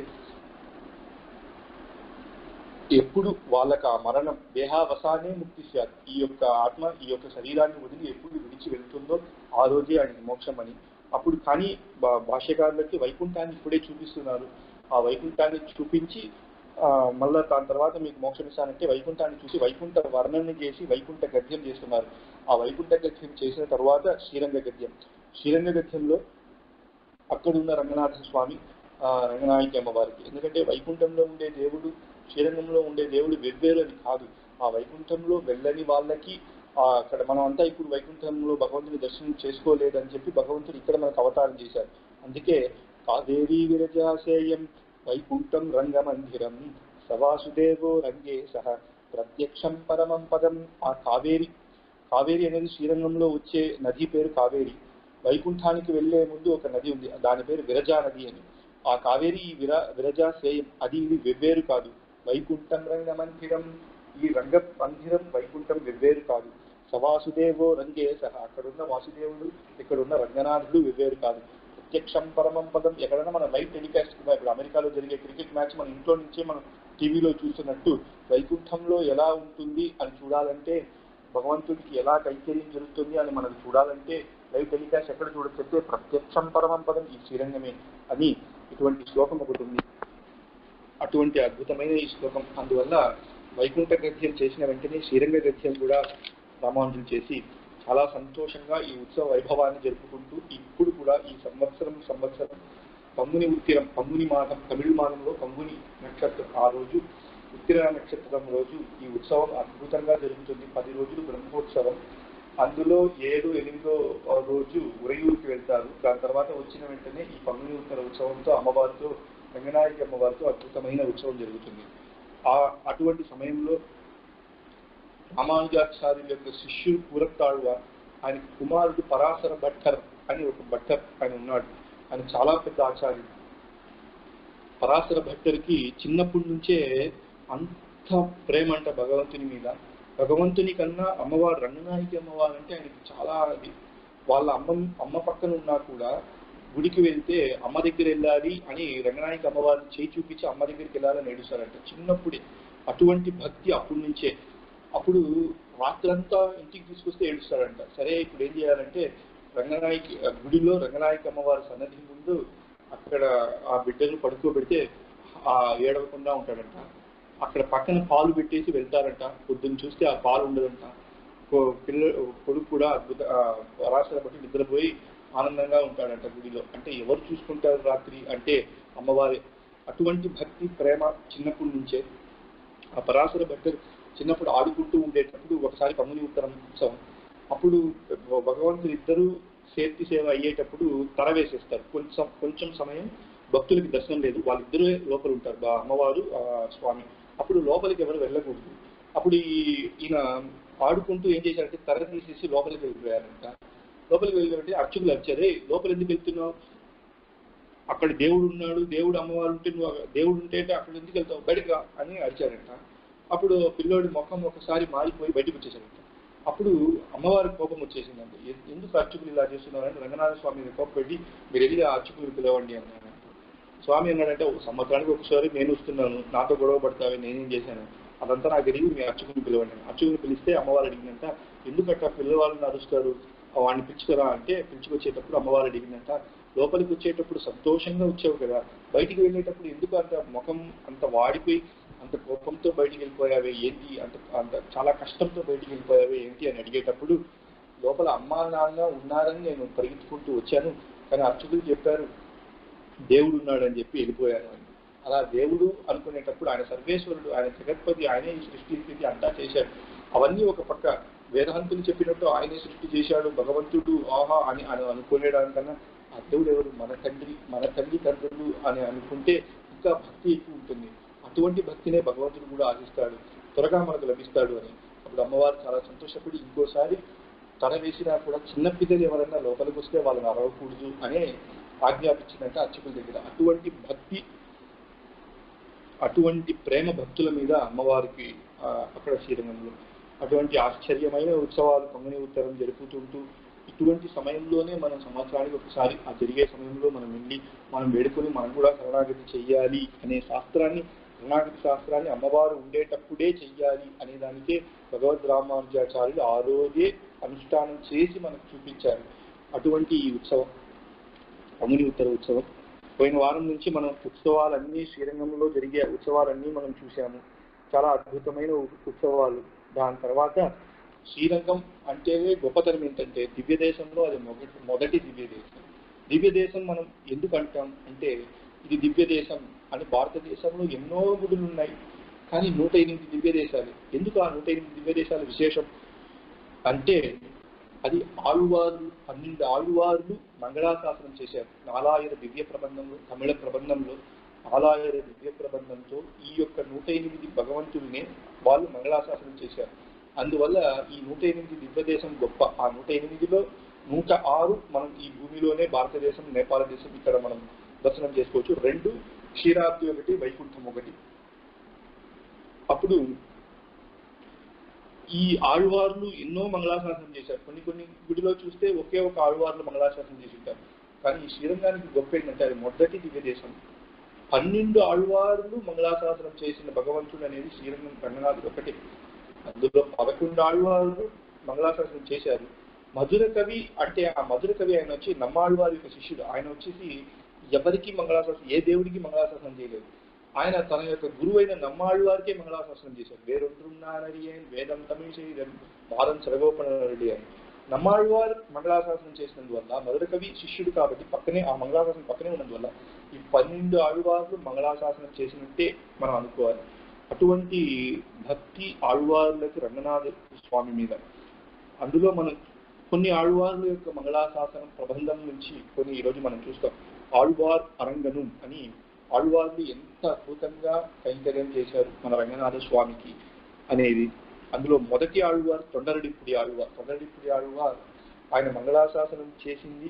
ఎప్పుడు వాళ్ళకి ఆ మరణం దేహావసానే ముక్తి సార్ ఈ యొక్క ఆత్మ ఈ యొక్క శరీరాన్ని వదిలి ఎప్పుడు విడిచి వెళ్తుందో ఆ రోజే ఆయనకి మోక్షం అని అప్పుడు కానీ భా- భాష్యకారులకి వైకుంఠాన్ని ఇప్పుడే చూపిస్తున్నారు ఆ వైకుంఠాన్ని చూపించి ఆ, మళ్ళా దాని తర్వాత మీకు మోక్షం ఇస్తానంటే వైకుంఠాన్ని చూసి వైకుంఠ వర్ణన చేసి వైకుంఠ గద్యం చేస్తున్నారు ఆ వైకుంఠ గద్యం చేసిన తర్వాత శ్రీరంగ గద్యం శ్రీరంగ గద్యంలో అక్కడ ఉన్న రంగనాథ స్వామి ఆ రంగనాయకి అమ్మవారికి ఎందుకంటే వైకుంఠంలో ఉండే దేవుడు శ్రీరంగంలో ఉండే దేవుడు వెవ్వేరు అని కాదు ఆ వైకుంఠంలో వెళ్ళని వాళ్ళకి ఆ అక్కడ మనం అంతా ఇప్పుడు వైకుంఠంలో భగవంతుని దర్శనం చేసుకోలేదని చెప్పి భగవంతుడు ఇక్కడ మనకు అవతారం చేశారు అందుకే కావేరీ విరజాసేయం వైకుంఠం రంగమందిరం సవాసుదేవో రంగే సహ ప్రత్యక్షం పరమం పదం ఆ కావేరి కావేరి అనేది శ్రీరంగంలో వచ్చే నది పేరు కావేరి వైకుంఠానికి వెళ్లే ముందు ఒక నది ఉంది దాని పేరు విరజా నది అని ఆ కావేరి ఈ విర విరజా శ్రేయం అది ఇది వెవ్వేరు కాదు వైకుంఠం రంగమందిరం ఈ రంగ మందిరం వైకుంఠం వెవ్వేరు కాదు సవాసుదేవో రంగే సహా అక్కడున్న వాసుదేవుడు ఇక్కడున్న రంగనాథుడు వెవ్వేరు కాదు ప్రత్యక్షం పరమం పదం ఎక్కడైనా మన లైవ్ టెలికాస్ట్ ఇప్పుడు అమెరికాలో జరిగే క్రికెట్ మ్యాచ్ మన ఇంట్లో నుంచే మనం టీవీలో చూస్తున్నట్టు వైకుంఠంలో ఎలా ఉంటుంది అని చూడాలంటే భగవంతుడికి ఎలా కైకర్యం జరుగుతుంది అని మనకు చూడాలంటే లైవ్ టెలికాస్ట్ ఎక్కడ చూడొచ్చు అంటే ప్రత్యక్షం పరమం పదం ఈ శ్రీరంగమే అని ఇటువంటి శ్లోకం ఒకటి ఉంది అటువంటి అద్భుతమైన ఈ శ్లోకం అందువల్ల వైకుంఠ గద్యం చేసిన వెంటనే శ్రీరంగ గద్యం కూడా రామానుజులు చేసి చాలా సంతోషంగా ఈ ఉత్సవ వైభవాన్ని జరుపుకుంటూ ఇప్పుడు కూడా ఈ సంవత్సరం సంవత్సరం పంగుని ఉత్తిరం పంగుని మాసం తమిళ మాసంలో పంగుని నక్షత్రం ఆ రోజు ఉత్తిర నక్షత్రం రోజు ఈ ఉత్సవం అద్భుతంగా జరుగుతుంది పది రోజులు బ్రహ్మోత్సవం అందులో ఏడు ఎనిమిదో రోజు ఉరయూరుకి వెళ్తారు దాని తర్వాత వచ్చిన వెంటనే ఈ పంగుని ఉత్తర ఉత్సవంతో అమ్మవారితో రంగనాయకి అమ్మవారితో అద్భుతమైన ఉత్సవం జరుగుతుంది ఆ అటువంటి సమయంలో రామానుజాచార్యుల యొక్క శిష్యుడు పూరత్తాళ్వ ఆయన కుమారుడు పరాశర భట్టర్ అని ఒక భట్టర్ ఆయన ఉన్నాడు ఆయన చాలా పెద్ద ఆచార్యుడు పరాశర భట్టర్కి చిన్నప్పటి నుంచే అంత ప్రేమ అంట భగవంతుని మీద భగవంతుని కన్నా అమ్మవారు రంగనాయకి అమ్మవారు అంటే ఆయనకి చాలా అది వాళ్ళ అమ్మ అమ్మ పక్కన ఉన్నా కూడా గుడికి వెళ్తే అమ్మ దగ్గర వెళ్ళాలి అని రంగనాయకి అమ్మవారిని చేయి చూపించి అమ్మ దగ్గరికి వెళ్ళాలని ఏడుస్తారంట చిన్నప్పుడే అటువంటి భక్తి అప్పటి నుంచే అప్పుడు రాత్రంతా ఇంటికి తీసుకొస్తే ఏడుస్తాడంట సరే ఇప్పుడు ఏం చేయాలంటే రంగనాయకి ఆ గుడిలో రంగనాయకి అమ్మవారి సన్నధి ముందు అక్కడ ఆ బిడ్డను పడుకోబెడితే ఆ ఏడవకుండా ఉంటాడంట అక్కడ పక్కన పాలు పెట్టేసి వెళ్తారంట పొద్దున్న చూస్తే ఆ పాలు ఉండదంట కో- పిల్ల కొడుకు కూడా అద్భుత ఆ, పరాశర బట్టి నిద్రపోయి ఆనందంగా ఉంటాడంట గుడిలో అంటే ఎవరు చూసుకుంటారు రాత్రి అంటే అమ్మవారి అటువంటి భక్తి ప్రేమ చిన్నప్పటి నుంచే ఆ పరాశర భట్టర్ చిన్నప్పుడు ఆడుకుంటూ ఉండేటప్పుడు ఒకసారి కమ్ముని ఉత్తరం ఉత్సవం అప్పుడు భగవంతుడు ఇద్దరు సేర్తి సేవ అయ్యేటప్పుడు తర వేసేస్తారు కొంచెం కొంచెం సమయం భక్తులకి దర్శనం లేదు వాళ్ళిద్దరే లోపల ఉంటారు బా అమ్మవారు ఆ స్వామి అప్పుడు లోపలికి ఎవరు వెళ్ళకూడదు అప్పుడు ఈ ఈయన ఆడుకుంటూ ఏం చేశారంటే తర తీసేసి లోపలికి వెళ్ళిపోయారంట లోపలికి వెళ్ళిపోతే అర్చకులు వచ్చారే లోపల ఎందుకు వెళ్తున్నావు అక్కడ దేవుడు ఉన్నాడు దేవుడు అమ్మవారు ఉంటే నువ్వు దేవుడు ఉంటే అక్కడ ఎందుకు వెళ్తావు బయటకు రా అని అరిచారంట అప్పుడు పిల్లోడి ముఖం ఒకసారి మారిపోయి బయటకు వచ్చేసారంట అప్పుడు అమ్మవారి కోపం వచ్చేసిందండి ఎ- ఎందుకు అర్చకులు ఇలా చేస్తున్నారని రంగనాథ స్వామి మీద కోపం పెట్టి మీరు వెళ్ళి ఆ అర్చకులు పిలవండి అన్నారంట స్వామి అన్నాడంటే ఒక సంవత్సరానికి ఒకసారి నేను వస్తున్నాను నాతో గొడవ పడతావే నేనేం చేశాను అదంతా నాకు తెలియదు మీ అర్చకుని పిలవండి అని. అర్చకుని పిలిస్తే అమ్మవారు అడిగిందంట ఎందుకట్లా పిల్లవాళ్ళని అరుస్తారు వాడిని పిలుచుకురా అంటే పిలుచుకొచ్చేటప్పుడు అమ్మవారు అడిగిందంట లోపలికి వచ్చేటప్పుడు సంతోషంగా వచ్చావు కదా బయటికి వెళ్ళేటప్పుడు ఎందుకు అంత ముఖం అంత వాడిపోయి అంత కోపంతో బయటికి వెళ్ళిపోయావే ఏంటి అంత అంత చాలా కష్టంతో బయటికి వెళ్ళిపోయావే ఏంటి అని అడిగేటప్పుడు లోపల అమ్మా నాన్న ఉన్నారని నేను పరిగెత్తుకుంటూ వచ్చాను కానీ అర్చకులు చెప్పారు దేవుడు ఉన్నాడని చెప్పి వెళ్ళిపోయాను అని అలా దేవుడు అనుకునేటప్పుడు ఆయన సర్వేశ్వరుడు ఆయన జగత్పతి ఆయనే ఈ సృష్టి స్థితి అంతా చేశాడు అవన్నీ ఒక పక్క వేదాంతులు చెప్పినట్టు ఆయనే సృష్టి చేశాడు భగవంతుడు ఆహా అని అని అనుకునేదానికన్నా ఆ దేవుడు ఎవరు మన తండ్రి మన తల్లి తండ్రులు అని అనుకుంటే ఇంకా భక్తి ఎక్కువ ఉంటుంది అటువంటి భక్తినే భగవంతుడు కూడా ఆశిస్తాడు త్వరగా మనకు లభిస్తాడు అని అప్పుడు అమ్మవారు చాలా సంతోషపడి ఇంకోసారి తల వేసినా కూడా చిన్న పిల్లలు ఎవరైనా లోపలికి వస్తే వాళ్ళని అరవకూడదు అనే ఆజ్ఞాపించిందంటే అర్చకుల దగ్గర అటువంటి భక్తి అటువంటి ప్రేమ భక్తుల మీద అమ్మవారికి ఆ, అక్కడ శ్రీరంగంలో అటువంటి ఆశ్చర్యమైన ఉత్సవాలు పొంగని ఉత్తరం జరుపుతుంటూ ఇటువంటి సమయంలోనే మనం సంవత్సరానికి ఒకసారి ఆ జరిగే సమయంలో మనం వెళ్ళి మనం వేడుకొని మనం కూడా శరణాగతి చెయ్యాలి అనే శాస్త్రాన్ని శరణాగతి శాస్త్రాన్ని అమ్మవారు ఉండేటప్పుడే చెయ్యాలి అనే దానికే భగవద్ రామానుజాచార్యులు ఆ రోజే అనుష్ఠానం చేసి మనకు చూపించారు అటువంటి ఈ ఉత్సవం పొంగని ఉత్తర ఉత్సవం పోయిన వారం నుంచి మనం ఉత్సవాలన్నీ శ్రీరంగంలో జరిగే ఉత్సవాలన్నీ మనం చూసాము చాలా అద్భుతమైన ఉ- ఉత్సవాలు దాని తర్వాత శ్రీరంగం అంటేనే గొప్పతనం ఏంటంటే దివ్య దేశంలో అది మొదటి మొదటి దివ్య దేశం దివ్య దేశం మనం ఎందుకు అంటాం అంటే ఇది దివ్య దేశం అని భారతదేశంలో ఎన్నో గుడులు ఉన్నాయి కానీ నూట ఎనిమిది దివ్య దేశాలు ఎందుకు ఆ నూట ఎనిమిది దివ్య దేశాల విశేషం అంటే అది ఆళ్వార్లు పన్నెండు ఆళ్వార్లు మంగళాశాసనం చేశారు నాలాయిర దివ్య ప్రబంధంలో తమిళ ప్రబంధంలో నాలాయిర దివ్య ప్రబంధంతో ఈ యొక్క నూట ఎనిమిది భగవంతుల్నే వాళ్ళు మంగళాశాసనం చేశారు అందువల్ల ఈ నూట ఎనిమిది దివ్య దేశం గొప్ప ఆ నూట ఎనిమిదిలో నూట ఆరు మనం ఈ భూమిలోనే భారతదేశం నేపాల దేశం ఇక్కడ మనం దర్శనం చేసుకోవచ్చు రెండు క్షీరాబ్ది ఒకటి వైకుంఠం ఒకటి అప్పుడు ఈ ఆళ్వార్లు ఎన్నో మంగళాశాసనం చేశారు కొన్ని కొన్ని గుడిలో చూస్తే ఒకే ఒక ఆళ్వార్లు మంగళాశాసనం చేసి ఉంటారు కానీ ఈ శ్రీరంగానికి గొప్ప ఏంటంటే అది మొదటి దివ్య దేశం పన్నెండు ఆళ్వార్లు మంగళాశాసనం చేసిన భగవంతుడు అనేది శ్రీరంగం రంగనాథుడు ఒకటే అందులో పదకొండు ఆళ్వార్లు మంగళాశాసనం చేశారు మధుర కవి అంటే ఆ మధుర కవి ఆయన వచ్చి నమ్మాళ్వారి యొక్క శిష్యుడు ఆయన వచ్చేసి ఎవరికి మంగళాశాసనం ఏ దేవుడికి మంగళాశాసనం చేయలేదు ఆయన తన యొక్క గురువు అయిన నమ్మాళ్ళు వారికే మంగళాశాసనం చేశారు వేరొంటున్నానడి అని వేదం తమిళ వాదం సరగోపనడి అని నమ్మాళ్ళవారు మంగళాశాసనం చేసినందువల్ల మధుర కవి శిష్యుడు కాబట్టి పక్కనే ఆ మంగళాశాసనం పక్కనే ఉన్నందువల్ల ఈ పన్నెండు ఆళ్వార్లు మంగళాశాసనం చేసినట్టే మనం అనుకోవాలి అటువంటి భక్తి ఆళ్వార్లకు రంగనాథ స్వామి మీద అందులో మనం కొన్ని ఆళ్వార్ల యొక్క మంగళాశాసనం ప్రబంధం నుంచి కొన్ని ఈరోజు మనం చూస్తాం ఆళ్వార్ అరంగను అని ఆళ్వార్లు ఎంత అద్భుతంగా కైంకర్యం చేశారు మన రంగనాథ స్వామికి అనేది అందులో మొదటి ఆళ్వార్ తొండరడిప్పుడి ఆళ్వార్ తొండరడిప్పుడి ఆళ్వార్ ఆయన మంగళాశాసనం చేసింది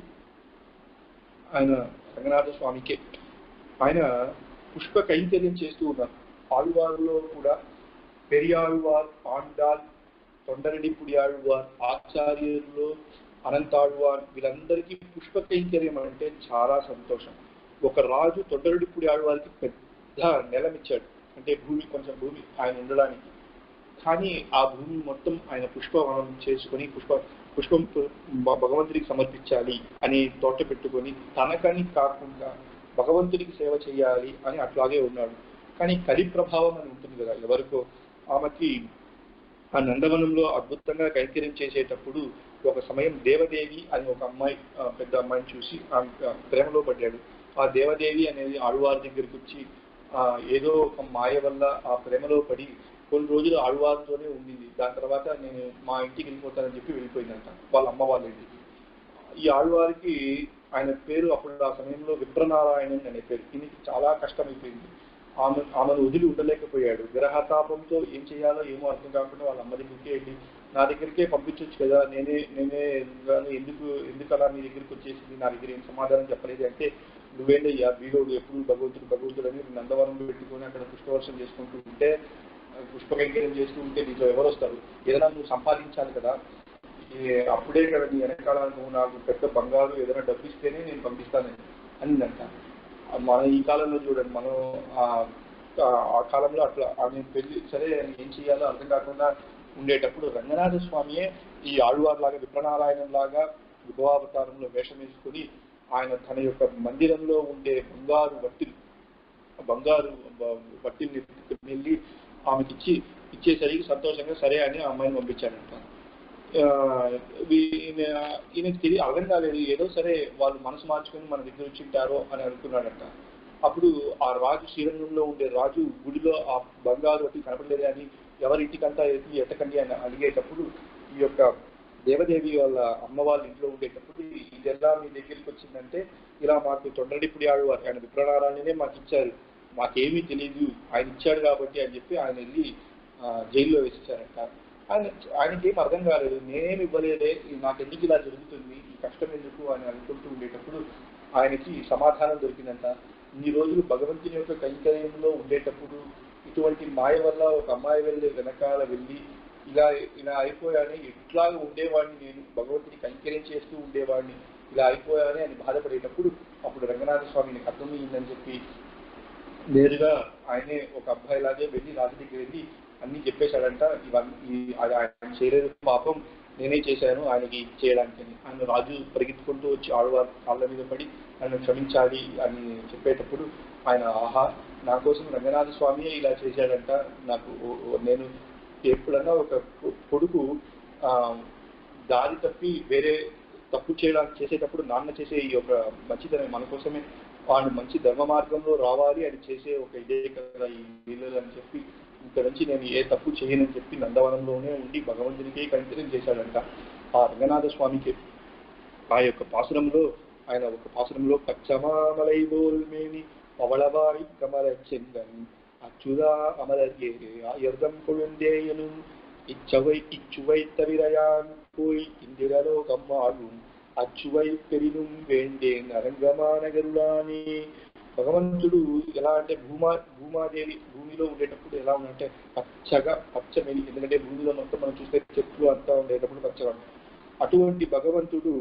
ఆయన రంగనాథ స్వామికే ఆయన పుష్ప కైంకర్యం చేస్తూ ఉన్నారు ఆళ్వార్లో కూడా పెరియాళ్వార్ ఆండాల్ తొండరడిప్పుడి ఆళ్వార్ ఆచార్యుల్లో అనంతాళ్వార్ వీళ్ళందరికీ పుష్ప కైంకర్యం అంటే చాలా సంతోషం ఒక రాజు తొండరడిప్పుడి ఆళ్వారికి పెద్ద నెలమిచ్చాడు అంటే భూమి కొంచెం భూమి ఆయన ఉండడానికి కానీ ఆ భూమి మొత్తం ఆయన పుష్పవనం చేసుకొని పుష్ప పుష్పం భ- భగవంతుడికి సమర్పించాలి అని తోట పెట్టుకొని తనకని కాకుండా భగవంతుడికి సేవ చేయాలి అని అట్లాగే ఉన్నాడు కానీ కలి ప్రభావం అని ఉంటుంది కదా ఎవరికో ఆమెకి ఆ నందవనంలో అద్భుతంగా కైంకర్యం చేసేటప్పుడు ఒక సమయం దేవదేవి అని ఒక అమ్మాయి ఆ, పెద్ద అమ్మాయిని చూసి ఆమె ఆ, ప్రేమలో పడ్డాడు ఆ దేవదేవి అనేది ఆళ్వారి దగ్గరికి వచ్చి ఆ, ఏదో ఒక మాయ వల్ల ఆ ప్రేమలో పడి కొన్ని రోజులు ఆళ్వారితోనే ఉండింది దాని తర్వాత నేను మా ఇంటికి వెళ్ళిపోతానని చెప్పి వెళ్ళిపోయిందంట వాళ్ళ అమ్మ వాళ్ళ ఇంటికి ఈ ఆళ్వారికి ఆయన పేరు అప్పుడు ఆ సమయంలో విప్రనారాయణన్ అనే పేరు దీనికి చాలా కష్టమైపోయింది ఆమె ఆమెను వదిలి ఉండలేకపోయాడు విరహతాపంతో ఏం చేయాలో ఏమో అర్థం కాకుండా వాళ్ళ అమ్మ దగ్గరికి వెళ్ళి నా దగ్గరికే పంపించవచ్చు కదా నేనే నేనే గాను ఎందుకు ఎందుకు అలా మీ దగ్గరికి వచ్చేసింది నా దగ్గర ఏం సమాధానం చెప్పలేదు అంటే నువ్వేంటయ్యా వీరోడు ఎప్పుడు భగవంతుడు భగవంతుడు అని నందవనం పెట్టుకొని అక్కడ పుష్పవర్షం చేసుకుంటూ ఉంటే పుష్పకైంకర్యం చేస్తూ ఉంటే నీతో ఎవరు వస్తారు ఏదైనా నువ్వు సంపాదించాలి కదా ఈ అప్పుడే కదా నీ వెనకాల నువ్వు నాకు పెద్ద బంగారు ఏదైనా డబ్బు ఇస్తేనే నేను పంపిస్తాను అనిందంట మన ఈ కాలంలో చూడండి మనం ఆ- ఆ- ఆ కాలంలో అట్లా ఆమె పెళ్లి సరే ఏం చేయాలో అర్థం కాకుండా ఉండేటప్పుడు రంగనాథ స్వామియే ఈ ఆళ్వార్ లాగా విప్రనారాయణం లాగా విభవావతారంలో వేషం వేసుకుని ఆయన తన యొక్క మందిరంలో ఉండే బంగారు వట్టిలు బంగారు బ- వట్టిల్ని ఎత్తుకుని వెళ్ళి ఆమెకి ఇచ్చి ఇచ్చేసరికి సంతోషంగా సరే అని ఆ అమ్మాయిని పంపించాడంట ఆ, వీ- ఈయన ఈయనకి తెలియ అర్థం కాలేదు ఏదో సరే వాళ్ళు మనసు మార్చుకొని మన దగ్గర వచ్చింటారో అని అనుకున్నాడంట అప్పుడు ఆ రాజు శ్రీరంగంలో ఉండే రాజు గుడిలో ఆ బంగారు ఒకటి కనపడలేదు అని ఎవరింటికంతా ఎత్తి ఎత్తకండి అని అడిగేటప్పుడు ఈ యొక్క దేవదేవి వాళ్ళ అమ్మ వాళ్ళ ఇంట్లో ఉండేటప్పుడు ఇది ఎలా మీ దగ్గరికి వచ్చిందంటే ఇలా మాకు తొండడిపుడి ఆడు ఆయన విప్రనారాయణనే మాకు ఇచ్చారు మాకేమీ తెలియదు ఆయన ఇచ్చాడు కాబట్టి అని చెప్పి ఆయన వెళ్ళి ఆ, జైల్లో వేసేసారంట ఆయన ఆయనకి ఏం అర్థం కాలేదు నేనేమి ఇవ్వలేదే ఇది నాకు ఎందుకు ఇలా జరుగుతుంది ఈ కష్టం ఎందుకు అని అనుకుంటూ ఉండేటప్పుడు ఆయనకి సమాధానం దొరికిందంట ఇన్ని రోజులు భగవంతుని యొక్క కైంకర్యంలో ఉండేటప్పుడు ఇటువంటి మాయ వల్ల ఒక అమ్మాయి వెళ్ళి వెనకాల వెళ్ళి ఇలా ఇలా అయిపోయాని ఎట్లాగా ఉండేవాడిని నేను భగవంతుని కైంకర్యం చేస్తూ ఉండేవాడిని ఇలా అయిపోయాని అని బాధపడేటప్పుడు అప్పుడు రంగనాథ స్వామిని అర్థమైందని చెప్పి నేరుగా ఆయనే ఒక అబ్బాయి లాగే వెళ్ళి రాజు దగ్గర వెళ్ళి అన్ని చెప్పేశాడంట ఇవన్నీ ఈ- అది ఆయన చేయలేదు పాపం నేనే చేశాను ఆయనకి చేయడానికి అని ఆయన రాజు పరిగెత్తుకుంటూ వచ్చి ఆడవారు కాళ్ళ మీద పడి ఆయన క్షమించాలి అని చెప్పేటప్పుడు ఆయన ఆహా నా కోసం రంగనాథ స్వామియే ఇలా చేశాడంట నాకు ఓ- ఓ- నేను ఎప్పుడన్నా ఒక కొ- కొడుకు ఆ, దారి తప్పి వేరే తప్పు చేయడానికి చేసేటప్పుడు నాన్న చేసే ఈ యొక్క మంచితనం మన కోసమే వాడు మంచి ధర్మ మార్గంలో రావాలి అని చేసే ఒక ఇదే కదా ఈ వీళ్ళు అని చెప్పి ఇక్కడ నుంచి నేను ఏ తప్పు చేయనని చెప్పి నందవనంలోనే ఉండి భగవంతునికి కైంకర్యం చేశాడంట ఆ రంగనాథ స్వామికి ఆ యొక్క పాసురంలో ఆయన ఒక పాసురంలో పచ్చమామలై బోల్మేని పవళవాయి కమల చెంగన్ అచ్చుదా అమరర్గే ఆయుర్దం కొழுந்தேயனு இச்சவை இச்சுவை தவிரையான் போய் இந்திரலோகம் வாழும் అచ్చువై పెరినుం వేండేన్ అరంగమానగరుడాని భగవంతుడు ఎలా అంటే భూమా భూమాదేవి భూమిలో ఉండేటప్పుడు ఎలా ఉందంటే పచ్చగా పచ్చమెలి ఎందుకంటే భూమిలో మొత్తం మనం చూస్తే చెట్లు అంతా ఉండేటప్పుడు పచ్చగా ఉంటుంది. అటువంటి భగవంతుడు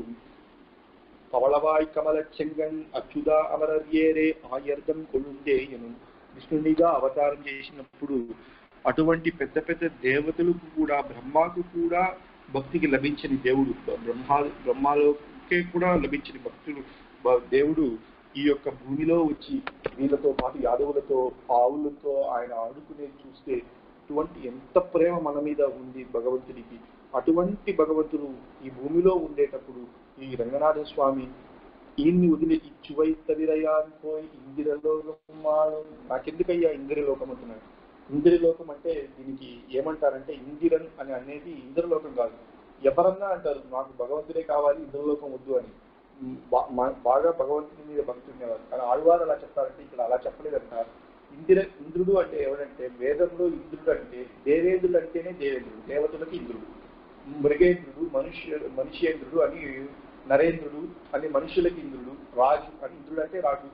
పవళవాయ్ కమల చెంగన్ అచ్యుదా అమరర్యేరే ఆయర్దం కొలుందేయను విష్ణునిగా అవతారం చేసినప్పుడు అటువంటి పెద్ద పెద్ద దేవతలకు కూడా బ్రహ్మకు కూడా భక్తికి లభించని దేవుడు బ్రహ్మా బ్రహ్మాలోకే కూడా లభించని భక్తులు బ- దేవుడు ఈ యొక్క భూమిలో వచ్చి వీళ్ళతో పాటు యాదవులతో ఆవులతో ఆయన ఆడుకునేది చూస్తే అటువంటి ఎంత ప్రేమ మన మీద ఉంది భగవంతుడికి అటువంటి భగవంతుడు ఈ భూమిలో ఉండేటప్పుడు ఈ రంగనాథ స్వామి ఈయన్ని వదిలి ఇచ్చువై తవిరయాన్ పోయి ఇందిరలోకం మాడం నాకెందుకయ్యా ఇందిరలోకం అంటున్నాడు ఇందిరలోకం అంటే దీనికి ఏమంటారంటే ఇందిరన్ అని అనేది ఇంద్రలోకం కాదు ఎవరన్నా అంటారు నాకు భగవంతుడే కావాలి ఇంద్రలోకం వద్దు అని బా- మా- బాగా భగవంతుని మీద భక్తి ఉండేవారు కానీ ఆళ్వారు అలా చెప్తారంటే ఇక్కడ అలా చెప్పలేదంట ఇందిర ఇంద్రుడు అంటే ఎవరంటే వేదంలో ఇంద్రుడు అంటే దేవేంద్రుడు అంటేనే దేవేంద్రుడు దేవతలకి ఇంద్రుడు మృగేంద్రుడు మనుష్య మనుష్యేంద్రుడు అని నరేంద్రుడు అని మనుషులకి ఇంద్రుడు రాజు అని ఇంద్రుడు అంటే రాజు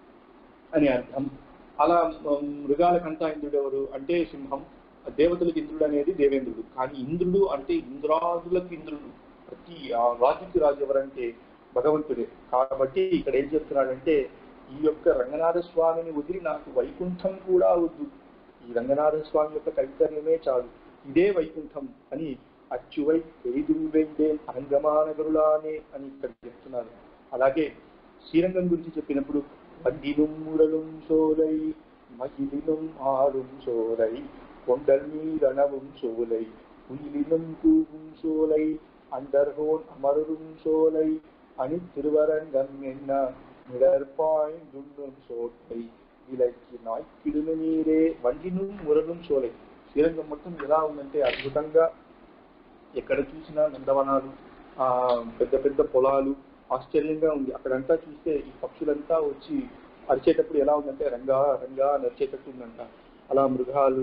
అని అర్థం అలా మ- మృగాలకంతా ఇంద్రుడు ఎవరు అంటే సింహం దేవతలకు ఇంద్రుడు అనేది దేవేంద్రుడు కానీ ఇంద్రుడు అంటే ఇంద్రాదులకు ఇంద్రుడు ప్రతి ఆ రాజుకి రాజు ఎవరంటే భగవంతుడే కాబట్టి ఇక్కడ ఏం చెప్తున్నాడంటే ఈ యొక్క రంగనాథ స్వామిని వదిలి నాకు వైకుంఠం కూడా వద్దు ఈ రంగనాథ స్వామి యొక్క కైంకర్యమే చాలు ఇదే వైకుంఠం అని అచ్చువై పెరిదుం వెండే అరంగమానగరులానే అని ఇక్కడ చెప్తున్నారు అలాగే శ్రీరంగం గురించి చెప్పినప్పుడు வண்டினும் முரலும் சோலை மகிழினும் ஆடும் சோலை கொண்டல் மீதனவும் சோலை குயிலினும் கூவும் சோலை அண்டர்கோன் அமரும் சோலை அணி திருவரங்கம் என்ன மிடற்பாய்ந்துண்ணும் சோலை విలకి నాయకుడును నీరే వండిను మురలు సోలై శ్రీరంగం మొత్తం ఎలా ఉందంటే అద్భుతంగా ఎక్కడ చూసినా నందవనాలు ఆ పెద్ద పెద్ద పొలాలు ఆశ్చర్యంగా ఉంది అక్కడంతా చూస్తే ఈ పక్షులంతా వచ్చి అరిచేటప్పుడు ఎలా ఉందంటే రంగా రంగా నరిచేటట్టు ఉందంట అలా మృగాలు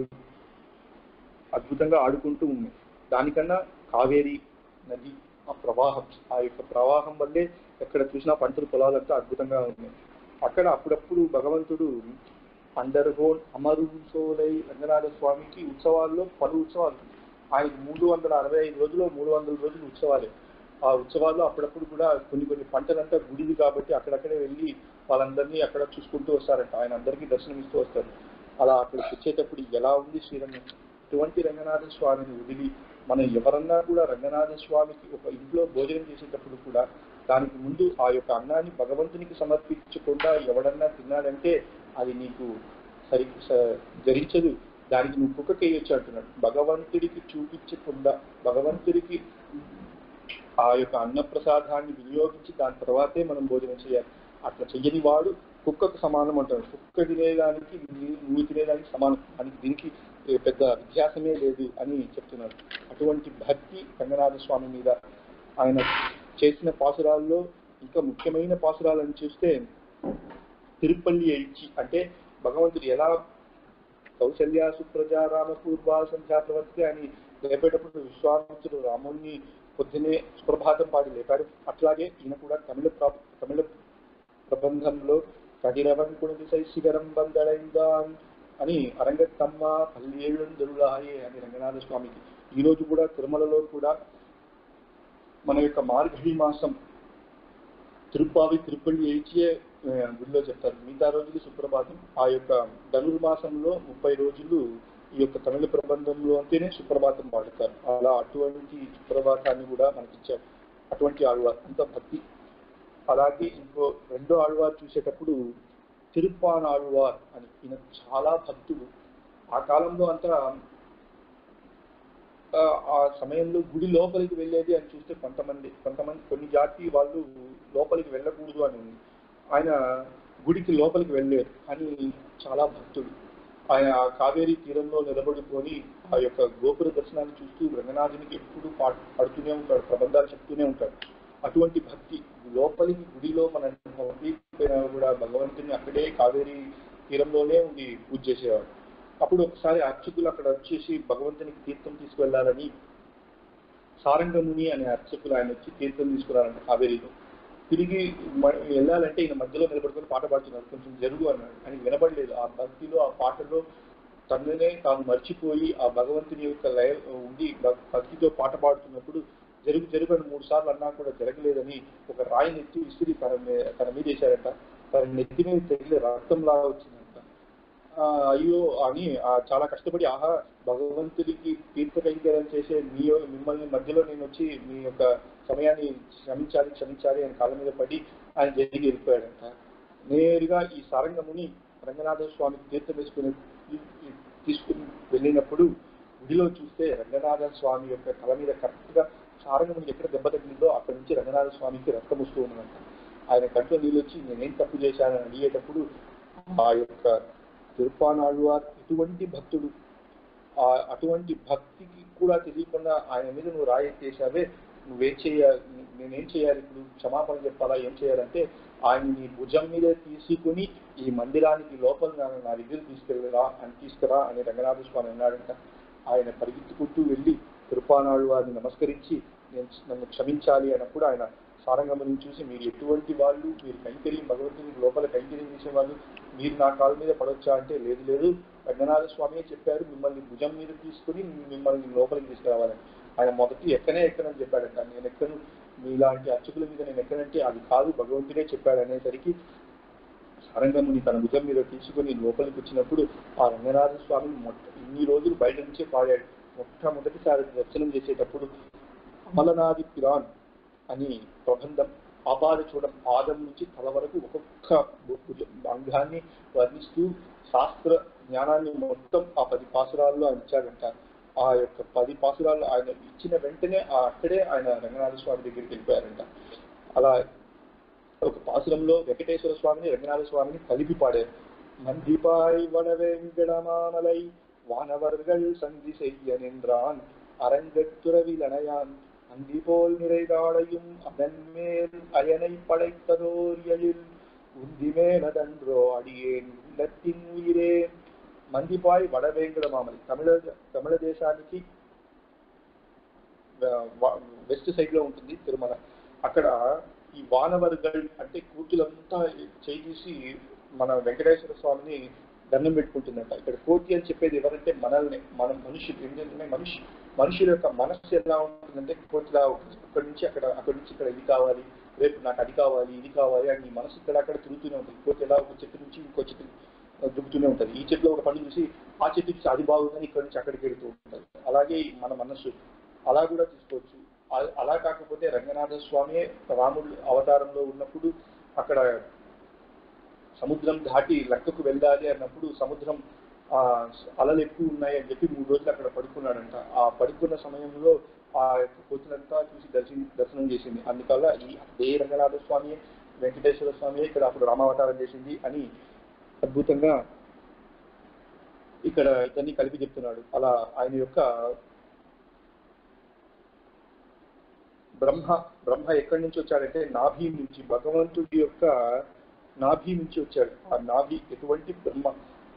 అద్భుతంగా ఆడుకుంటూ ఉన్నాయి దానికన్నా కావేరి నది ఆ ప్రవాహం ఆ యొక్క ప్రవాహం వల్లే ఎక్కడ చూసినా పంటలు పొలాలంతా అద్భుతంగా ఉన్నాయి అక్కడ అప్పుడప్పుడు భగవంతుడు అండర్హోన్ అమరు సోలై రంగనాథ స్వామికి ఉత్సవాల్లో పలు ఉత్సవాలు ఆయన మూడు వందల అరవై ఐదు రోజులు మూడు వందల రోజులు ఉత్సవాలే ఆ ఉత్సవాల్లో అప్పుడప్పుడు కూడా కొన్ని కొన్ని పంటలంతా గుడిది కాబట్టి అక్కడక్కడే వెళ్ళి వాళ్ళందరినీ అక్కడ చూసుకుంటూ వస్తారంట ఆయన అందరికీ దర్శనం ఇస్తూ వస్తారు అలా అక్కడికి వచ్చేటప్పుడు ఎలా ఉంది శ్రీరంగం ఇటువంటి రంగనాథ స్వామిని వదిలి మనం ఎవరన్నా కూడా రంగనాథ స్వామికి ఒక ఇంట్లో భోజనం చేసేటప్పుడు కూడా దానికి ముందు ఆ యొక్క అన్నాన్ని భగవంతునికి సమర్పించకుండా ఎవడన్నా తిన్నాడంటే అది నీకు సరి స- ధరించదు దానికి నువ్వు కుక్కకి వేయొచ్చు అంటున్నాడు భగవంతుడికి చూపించకుండా భగవంతుడికి ఆ యొక్క అన్నప్రసాదాన్ని వినియోగించి దాని తర్వాతే మనం భోజనం చేయాలి అట్లా చెయ్యని వాడు కుక్కకు సమానం అంటాడు కుక్క తినేదానికి నీ- నువ్వు తినేదానికి సమానం అని దీనికి ఏ పెద్ద వ్యత్యాసమే లేదు అని చెప్తున్నాడు అటువంటి భక్తి రంగనాథ స్వామి మీద ఆయన చేసిన పాసురాల్లో ఇంకా ముఖ్యమైన పాసురాలను చూస్తే తిరుపల్లి ఎయిచి అంటే భగవంతుడు ఎలా కౌశల్య సుప్రజా రామ పూర్వ సంధ్యా ప్రవర్తి అని లేపేటప్పుడు విశ్వామిత్రుడు రాముణ్ణి పొద్దునే సుప్రభాతం పాడి లేపాడు అట్లాగే ఈయన కూడా తమిళ ప్రా- తమిళ ప్రబంధంలో కదిరవన్ కుణిది శిఖరం బందడైందాన్ అని అరంగత్తమ్మ పల్లేళ్ళందరులాయే అని రంగనాథ స్వామికి ఈ రోజు కూడా తిరుమలలో కూడా మన యొక్క మార్గళి మాసం తిరుపావి తిరుపల్లి ఏచియే ఆ, గుడిలో చెప్తారు మిగతా రోజులు సుప్రభాతం ఆ యొక్క ధనుర్మాసంలో ముప్పై రోజులు ఈ యొక్క తమిళ ప్రబంధంలో అంటేనే సుప్రభాతం పాడుతారు అలా అటువంటి సుప్రభాతాన్ని కూడా మనకిచ్చారు అటువంటి ఆళ్వార్ అంత భక్తి అలాగే ఇంకో రెండో ఆళ్వార్ చూసేటప్పుడు తిరుప్పాన్ ఆళ్వార్ అని ఈయన చాలా భక్తుడు ఆ కాలంలో అంతా ఆ, ఆ సమయంలో గుడి లోపలికి వెళ్ళేది అని చూస్తే కొంతమంది కొంతమంది కొన్ని జాతి వాళ్ళు లోపలికి వెళ్ళకూడదు అని ఉంది ఆయన గుడికి లోపలికి వెళ్ళలేరు అని చాలా భక్తుడు ఆయన ఆ కావేరీ తీరంలో నిలబడుకొని ఆ యొక్క గోపుర దర్శనాన్ని చూస్తూ రంగనాథునికి ఎప్పుడు పాడు పడుతూనే ఉంటాడు ప్రబంధాలు చెప్తూనే ఉంటాడు అటువంటి భక్తి లోపలికి గుడిలో మనం పంపించిపోయినా కూడా భగవంతుని అక్కడే కావేరీ తీరంలోనే ఉండి పూజ చేసేవాడు అప్పుడు ఒకసారి అర్చకులు అక్కడ వచ్చేసి భగవంతునికి తీర్థం తీసుకువెళ్ళాలని సారంగముని అనే అర్చకులు ఆయన వచ్చి తీర్థం తీసుకురారంట కావేరీలో తిరిగి మ- వెళ్ళాలంటే ఈయన మధ్యలో నిలబడుకొని పాట పాడుతున్నారు కొంచెం జరుగు అన్నాడు ఆయనకి వినపడలేదు ఆ భక్తిలో ఆ పాటలో తననే తాను మర్చిపోయి ఆ భగవంతుని యొక్క లయ ఉండి భక్- భక్తితో పాట పాడుతున్నప్పుడు జరుగు జరుగు అని మూడు సార్లు అన్నా కూడా జరగలేదని ఒక రాయిని ఎత్తి విసిరి తన మీద తన మీద వేశారట తన నెత్తి మీద తగిలి రక్తంలా వచ్చిందంట ఆ, అయ్యో అని ఆ చాలా కష్టపడి ఆహా భగవంతుడికి తీర్థ కైంకర్యం చేసే మీ మిమ్మల్ని మధ్యలో నేను వచ్చి మీ యొక్క సమయాన్ని క్షమించాలి క్షమించాలి అని కాళ్ళ మీద పడి ఆయన జరిగి వెళ్ళిపోయాడంట నేరుగా ఈ సారంగముని రంగనాథ స్వామికి తీర్థం వేసుకుని తీసుకుని వెళ్ళినప్పుడు గుడిలో చూస్తే రంగనాథ స్వామి యొక్క తల మీద కరెక్ట్ గా సారంగముని ఎక్కడ దెబ్బ తగిలిందో అక్కడి నుంచి రంగనాథ స్వామికి రక్తం వస్తూ ఉన్నదంట ఆయన కంట్లో నీళ్ళు వచ్చి నేనేం తప్పు చేశానని అడిగేటప్పుడు ఆ యొక్క తిరుపానాళ్వార్ ఎటువంటి భక్తుడు ఆ అటువంటి భక్తికి కూడా తెలియకుండా ఆయన మీద నువ్వు రాయెత్తేసావే నువ్వేం చేయాలి నేనేం చేయాలి ఇప్పుడు క్షమాపణ చెప్పాలా ఏం చేయాలంటే ఆయన నీ భుజం మీద తీసుకుని ఈ మందిరానికి లోపల నా- నా దగ్గర తీసుకెళ్ళరా అని తీసుకురా అని రంగనాథ స్వామి అన్నాడంట ఆయన పరిగెత్తుకుంటూ వెళ్ళి తిరుపానాడు వారిని నమస్కరించి నేను నన్ను క్షమించాలి అన్నప్పుడు ఆయన సారంగమని చూసి మీరు ఎటువంటి వాళ్ళు మీరు కైంకర్యం భగవంతుని లోపల కైంకర్యం చేసేవాళ్ళు మీరు నా కాళ్ళ మీద పడొచ్చా అంటే లేదు లేదు రంగనాథ స్వామి చెప్పారు మిమ్మల్ని భుజం మీద తీసుకుని మిమ్మల్ని లోపలికి తీసుకురావాలని ఆయన మొదటి ఎక్కనే ఎక్కనని చెప్పాడంట నేను ఎక్కను మీలాంటి అర్చకుల మీద నేను ఎక్కనంటే అది కాదు భగవంతుడే చెప్పాడు అనేసరికి సారంగముని తన భుజం మీద తీసుకుని లోపలికి వచ్చినప్పుడు ఆ రంగనాథ స్వామి మొట్ట ఇన్ని రోజులు బయట నుంచే పాడాడు మొట్టమొదటిసారి దర్శనం చేసేటప్పుడు అమలనాది పిరాన్ అని ప్రబంధం ఆపాద చూడం పాదం నుంచి తల వరకు ఒక్కొక్క భుజ- అంగాన్ని వర్ణిస్తూ శాస్త్ర జ్ఞానాన్ని మొత్తం ఆ పది పాసురాల్లో ఆయన ఇచ్చాడంట ఆ యొక్క పది పాసురాలు ఆయన ఇచ్చిన వెంటనే ఆ అక్కడే ఆయన రంగనాథ స్వామి దగ్గరికి వెళ్ళిపోయారంట అలా ఒక పాసురంలో వెంకటేశ్వర స్వామిని రంగనాథ స్వామిని కలిపి పాడారు மந்திபாய் வடவேங்கடமாமலை வானவர்கள் சந்தி செய்ய நின்றான் அரங்கத்துறவில் அணையான் அந்தி போல் நிறைதாடையும் அதன் மேல் அயனை படைத்ததோர் எழில் உந்திமேனதன்றோ அடியேன் உள்ளத்தின் உயிரே మందిపాయ్ వడవేంకటమామలి తమిళ తమిళ దేశానికి వెస్ట్ సైడ్ లో ఉంటుంది తిరుమల అక్కడ ఈ వానవర్గల్ అంటే కూతులంతా చేయి తీసి మన వెంకటేశ్వర స్వామిని దండం పెట్టుకుంటుందంట ఇక్కడ కోటి అని చెప్పేది ఎవరంటే మనల్ని మన మనుషులు ఏంటంటే మనిషి మనుషుల యొక్క మనస్సు ఎలా ఉంటుందంటే కోతిలా అక్కడి నుంచి అక్కడ అక్కడి నుంచి ఇక్కడ ఇది కావాలి రేపు నాకు అది కావాలి ఇది కావాలి అని ఈ మనసు ఇక్కడ అక్కడ తిరుగుతూనే ఉంటుంది కోతి ఎలా ఒక చెట్టు నుంచి ఇంకో చెట్టు దుక్కుతూనే ఉంటుంది ఈ చెట్టులో ఒక పండు చూసి ఆ చెట్టు చూసి అది బాగుందని ఇక్కడ నుంచి అక్కడికి వెళ్తూ ఉంటుంది అలాగే మన మనస్సు అలా కూడా తీసుకోవచ్చు అ- అలా కాకపోతే రంగనాథ స్వామి రాముడు అవతారంలో ఉన్నప్పుడు అక్కడ సముద్రం దాటి లంకకు వెళ్ళాలి అన్నప్పుడు సముద్రం ఆ అలలు ఎక్కువ ఉన్నాయి అని చెప్పి మూడు రోజులు అక్కడ పడుకున్నాడంట ఆ పడుకున్న సమయంలో ఆ యొక్క కోతులంతా చూసి దర్శనం దర్శనం చేసింది అందువల్ల ఈ అదే రంగనాథ స్వామి వెంకటేశ్వర స్వామి ఇక్కడ అప్పుడు రామావతారం చేసింది అని అద్భుతంగా ఇక్కడ ఇతన్ని కలిపి చెప్తున్నాడు అలా ఆయన యొక్క బ్రహ్మ బ్రహ్మ ఎక్కడి నుంచి వచ్చాడంటే నాభి నుంచి భగవంతుడి యొక్క నాభి నుంచి వచ్చాడు ఆ నాభి ఎటువంటి బ్రహ్మ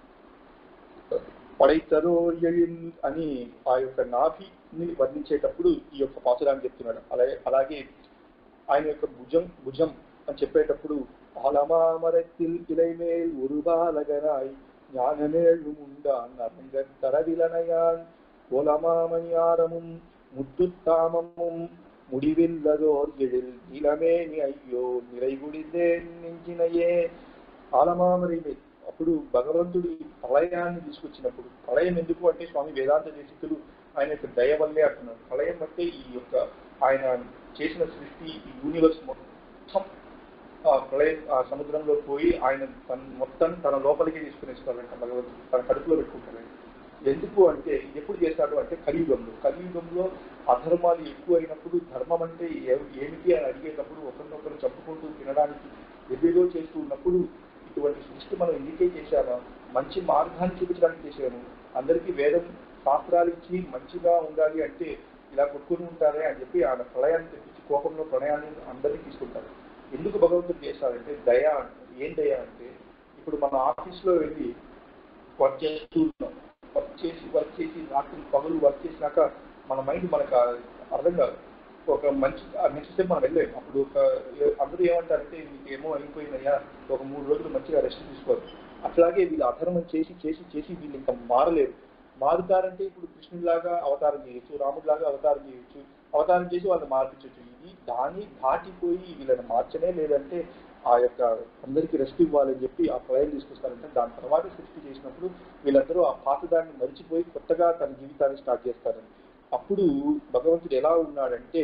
పడైతరో అని ఆ యొక్క నాభిని వర్ణించేటప్పుడు ఈ యొక్క పాసురాన్ని చెప్తున్నాడు అలాగే అలాగే ఆయన యొక్క భుజం భుజం అని చెప్పేటప్పుడు ఆలమామరத்தில் இலைமேல் உருபாலகனாய் ஞானமேழும் உண்டான் அரங்கத் தரவிலனையான் கோலமாமணியாரமும் முத்துத்தாமமும் முடிவில்லதோர் எழில் இளமேனி ஐயோ நிறைகுடிந்தேன் நெஞ்சினையே ఆలమామరి మీద అప్పుడు భగవంతుడు ప్రళయాన్ని తీసుకొచ్చినప్పుడు ప్రళయం ఎందుకు అంటే స్వామి వేదాంత దేశికులు ఆయన యొక్క దయ వల్లే అంటున్నారు ప్రళయం అంటే ఈ యొక్క ఆయన చేసిన సృష్టి ఈ యూనివర్స్ మొత్తం ఆ ప్రళయం ఆ సముద్రంలో పోయి ఆయన తన మొత్తం తన లోపలికి తీసుకునేస్తాడంట భగవంతుడు తన కడుపులో పెట్టుకుంటాడు ఎందుకు అంటే ఇది ఎప్పుడు చేస్తాడు అంటే కలియుగంలో కలియుగంలో అధర్మాలు ఎక్కువ అయినప్పుడు ధర్మం అంటే ఏ- ఏమిటి అని అడిగేటప్పుడు ఒకరినొకరు చంపుకుంటూ తినడానికి ఎదేదో చేస్తూ ఉన్నప్పుడు ఇటువంటి సృష్టి మనం ఎందుకే చేశామా మంచి మార్గాన్ని చూపించడానికి చేశాము అందరికీ వేదం శాస్త్రాలు ఇచ్చి మంచిగా ఉండాలి అంటే ఇలా కొట్టుకుని ఉంటారే అని చెప్పి ఆయన ప్రళయాన్ని తెప్పించి కోపంలో ప్రళయాన్ని అందరినీ తీసుకుంటారు ఎందుకు భగవంతుడు చేశారంటే దయ అంటే ఏం దయ అంటే ఇప్పుడు మన ఆఫీస్లో వెళ్ళి వర్క్ చేస్తూ ఉన్నాం వర్క్ చేసి వర్క్ చేసి రాత్రి పగలు వర్క్ చేసినాక మన మైండ్ మనకు అర్థం కాదు ఒక మంచి నెక్స్ట్ స్టెప్ మనం వెళ్ళలేము అప్పుడు ఒక అందరూ ఏమంటారంటే మీకు ఏమో అయిపోయిందయ్యా ఒక మూడు రోజులు మంచిగా రెస్ట్ తీసుకోవాలి అట్లాగే వీళ్ళు అధర్మం చేసి చేసి చేసి వీళ్ళు ఇంకా మారలేరు మారుతారంటే ఇప్పుడు కృష్ణుడిలాగా అవతారం చేయొచ్చు రాముడిలాగా అవతారం చేయొచ్చు అవతారం చేసి వాళ్ళు మార్పించవచ్చు ఇది దాన్ని దాటిపోయి వీళ్ళని మార్చనే లేదంటే ఆ యొక్క అందరికీ రెస్ట్ ఇవ్వాలని చెప్పి ఆ ప్రళయం తీసుకొస్తారంటే దాని తర్వాత సృష్టి చేసినప్పుడు వీళ్ళందరూ ఆ పాతదాన్ని మరిచిపోయి కొత్తగా తన జీవితాన్ని స్టార్ట్ చేస్తారని అప్పుడు భగవంతుడు ఎలా ఉన్నాడంటే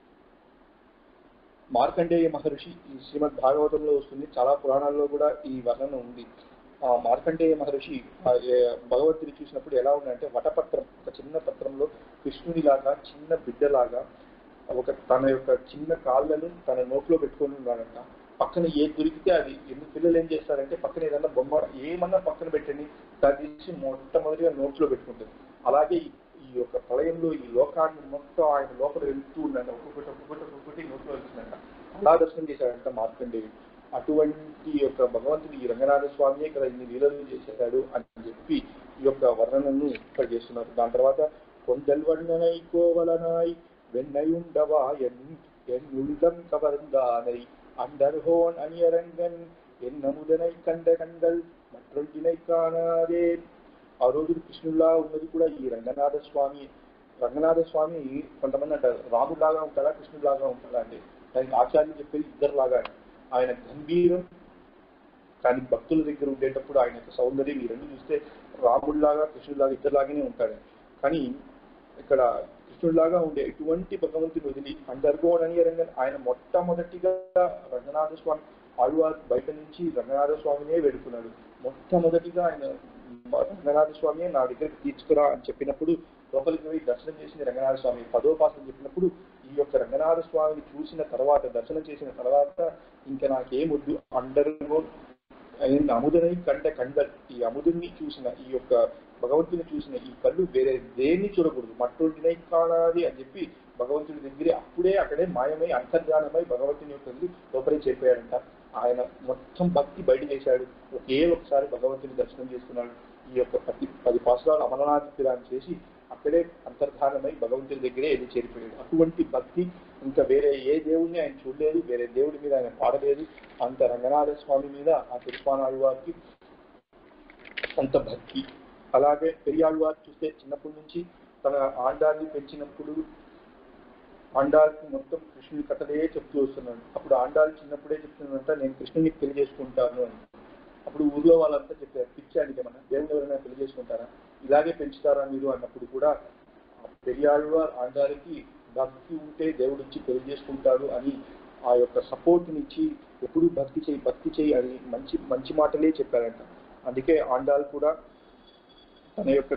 మార్కండేయ మహర్షి ఈ శ్రీమద్ భాగవతంలో వస్తుంది చాలా పురాణాల్లో కూడా ఈ వర్ణన ఉంది ఆ మార్కండేయ మహర్షి ఆ ఏ- భగవంతుడి చూసినప్పుడు ఎలా ఉన్నాడంటే వటపత్రం ఒక చిన్న పత్రంలో కృష్ణుడిలాగా చిన్న బిడ్డలాగా ఒక తన యొక్క చిన్న కాళ్ళను తన నోట్లో పెట్టుకొని ఉన్నాడంట పక్కన ఏ దొరికితే అది ఎందుకు పిల్లలు ఏం చేస్తారంటే పక్కన ఏదన్నా బొమ్మ ఏమన్నా పక్కన పెట్టండి దాన్ని తీసి మొట్టమొదటిగా నోట్లో పెట్టుకుంటుంది అలాగే ఈ- ఈ యొక్క ప్రళయంలో ఈ లోకాన్ని మొత్తం ఆయన లోపల వెళ్తూ ఉండండి ఒక్కొక్కటి ఒక్కొక్కటి ఒక్కొక్కటి నోట్లో వెళ్తుందంట అలా దర్శనం చేశాడంట మార్కండేయుడు అటువంటి యొక్క భగవంతుడు ఈ రంగనాథ స్వామియే ఇక్కడ ఇన్ని లీలలు చేశాడు అని చెప్పి ఈ యొక్క వర్ణనను ఇక్కడ చేస్తున్నారు దాని తర్వాత కొందల్ వర్ణనై కోవలనాయ్ వెన్నయుండవా ఎన్ ఎన్నుళ్ళం కవర్ந்தானை அண்டர்ஹோன் அணியரங்கன் என் நமுதனை கண்ட கண்கள் மற்றொன்றினை காணாதே ఆ రోజు కృష్ణుల్లా ఉన్నది కూడా ఈ రంగనాథ స్వామి రంగనాథ స్వామి కొంతమంది అంటారు రాములాగా ఉంటాడా కృష్ణులాగా ఉంటాడా అంటే దానికి ఆచార్యులు చెప్పేది ఇద్దరులాగా అని. ఆయన గంభీరం కానీ భక్తుల దగ్గర ఉండేటప్పుడు ఆయన యొక్క సౌందర్యం ఈ రెండు చూస్తే రాముడిలాగా కృష్ణుడిలాగా ఇద్దరులాగానే ఉంటాడు కానీ ఇక్కడ కృష్ణుడిలాగా ఉండే ఎటువంటి భగవంతుని వదిలి అండర్గోన్ రంగన్ ఆయన మొట్టమొదటిగా రంగనాథ స్వామి ఆళ్వార్ బయట నుంచి రంగనాథ స్వామినే వేడుకున్నాడు మొట్టమొదటిగా ఆయన రంగనాథ స్వామి నా దగ్గరికి తీసుకురా అని చెప్పినప్పుడు లోపలికి పోయి దర్శనం చేసిన రంగనాథ స్వామి పదోపాసన చెప్పినప్పుడు ఈ యొక్క రంగనాథ స్వామిని చూసిన తర్వాత దర్శనం చేసిన తర్వాత ఇంకా నాకేం వద్దు అండర్గో ఆయన అముదనై కండ కండల్ ఈ అముదుని చూసిన ఈ యొక్క భగవంతుని చూసిన ఈ కళ్ళు వేరే దేన్ని చూడకూడదు మట్టొంటినై కానాది అని చెప్పి భగవంతుడి దగ్గరే అప్పుడే అక్కడే మాయమై అంతర్ధానమై భగవంతుని యొక్క వదిలి లోపలికి చేరిపోయాడంట ఆయన మొత్తం భక్తి బయట చేశాడు ఒకే ఒకసారి భగవంతుని దర్శనం చేసుకున్నాడు ఈ యొక్క పది పది పాసురాలు అమరనాథిరాన్ని చేసి అక్కడే అంతర్ధానమై భగవంతుడి దగ్గరే వెళ్ళి చేరిపోయాడు అటువంటి భక్తి ఇంకా వేరే ఏ దేవుడిని ఆయన చూడలేదు వేరే దేవుడి మీద ఆయన పాడలేదు అంత రంగనాథ స్వామి మీద ఆ తిరుపానాడు వారికి అంత భక్తి అలాగే పెరియాళ్వారు చూస్తే చిన్నప్పటి నుంచి తన ఆండాన్ని పెంచినప్పుడు ఆండాల్కి మొత్తం కృష్ణుని కథలే చెప్తూ వస్తున్నాడు అప్పుడు ఆండాలు చిన్నప్పుడే చెప్తుందంట నేను కృష్ణుని పెళ్లి చేసుకుంటాను అని అప్పుడు ఊర్లో వాళ్ళంతా చెప్పారు పిచ్చానికి ఏమన్నా దేవుని ఎవరైనా పెళ్లి చేసుకుంటారా ఇలాగే పెంచుతారా మీరు అన్నప్పుడు కూడా ఆ పెరియాళ్వార్ ఆండాలకి భక్తి ఉంటే దేవుడు వచ్చి పెళ్లి చేసుకుంటాడు అని ఆ యొక్క సపోర్ట్నిచ్చి ఎప్పుడు భక్తి చేయి భక్తి చేయి అని మంచి మంచి మాటలే చెప్పారంట అందుకే ఆండాల్ కూడా తన యొక్క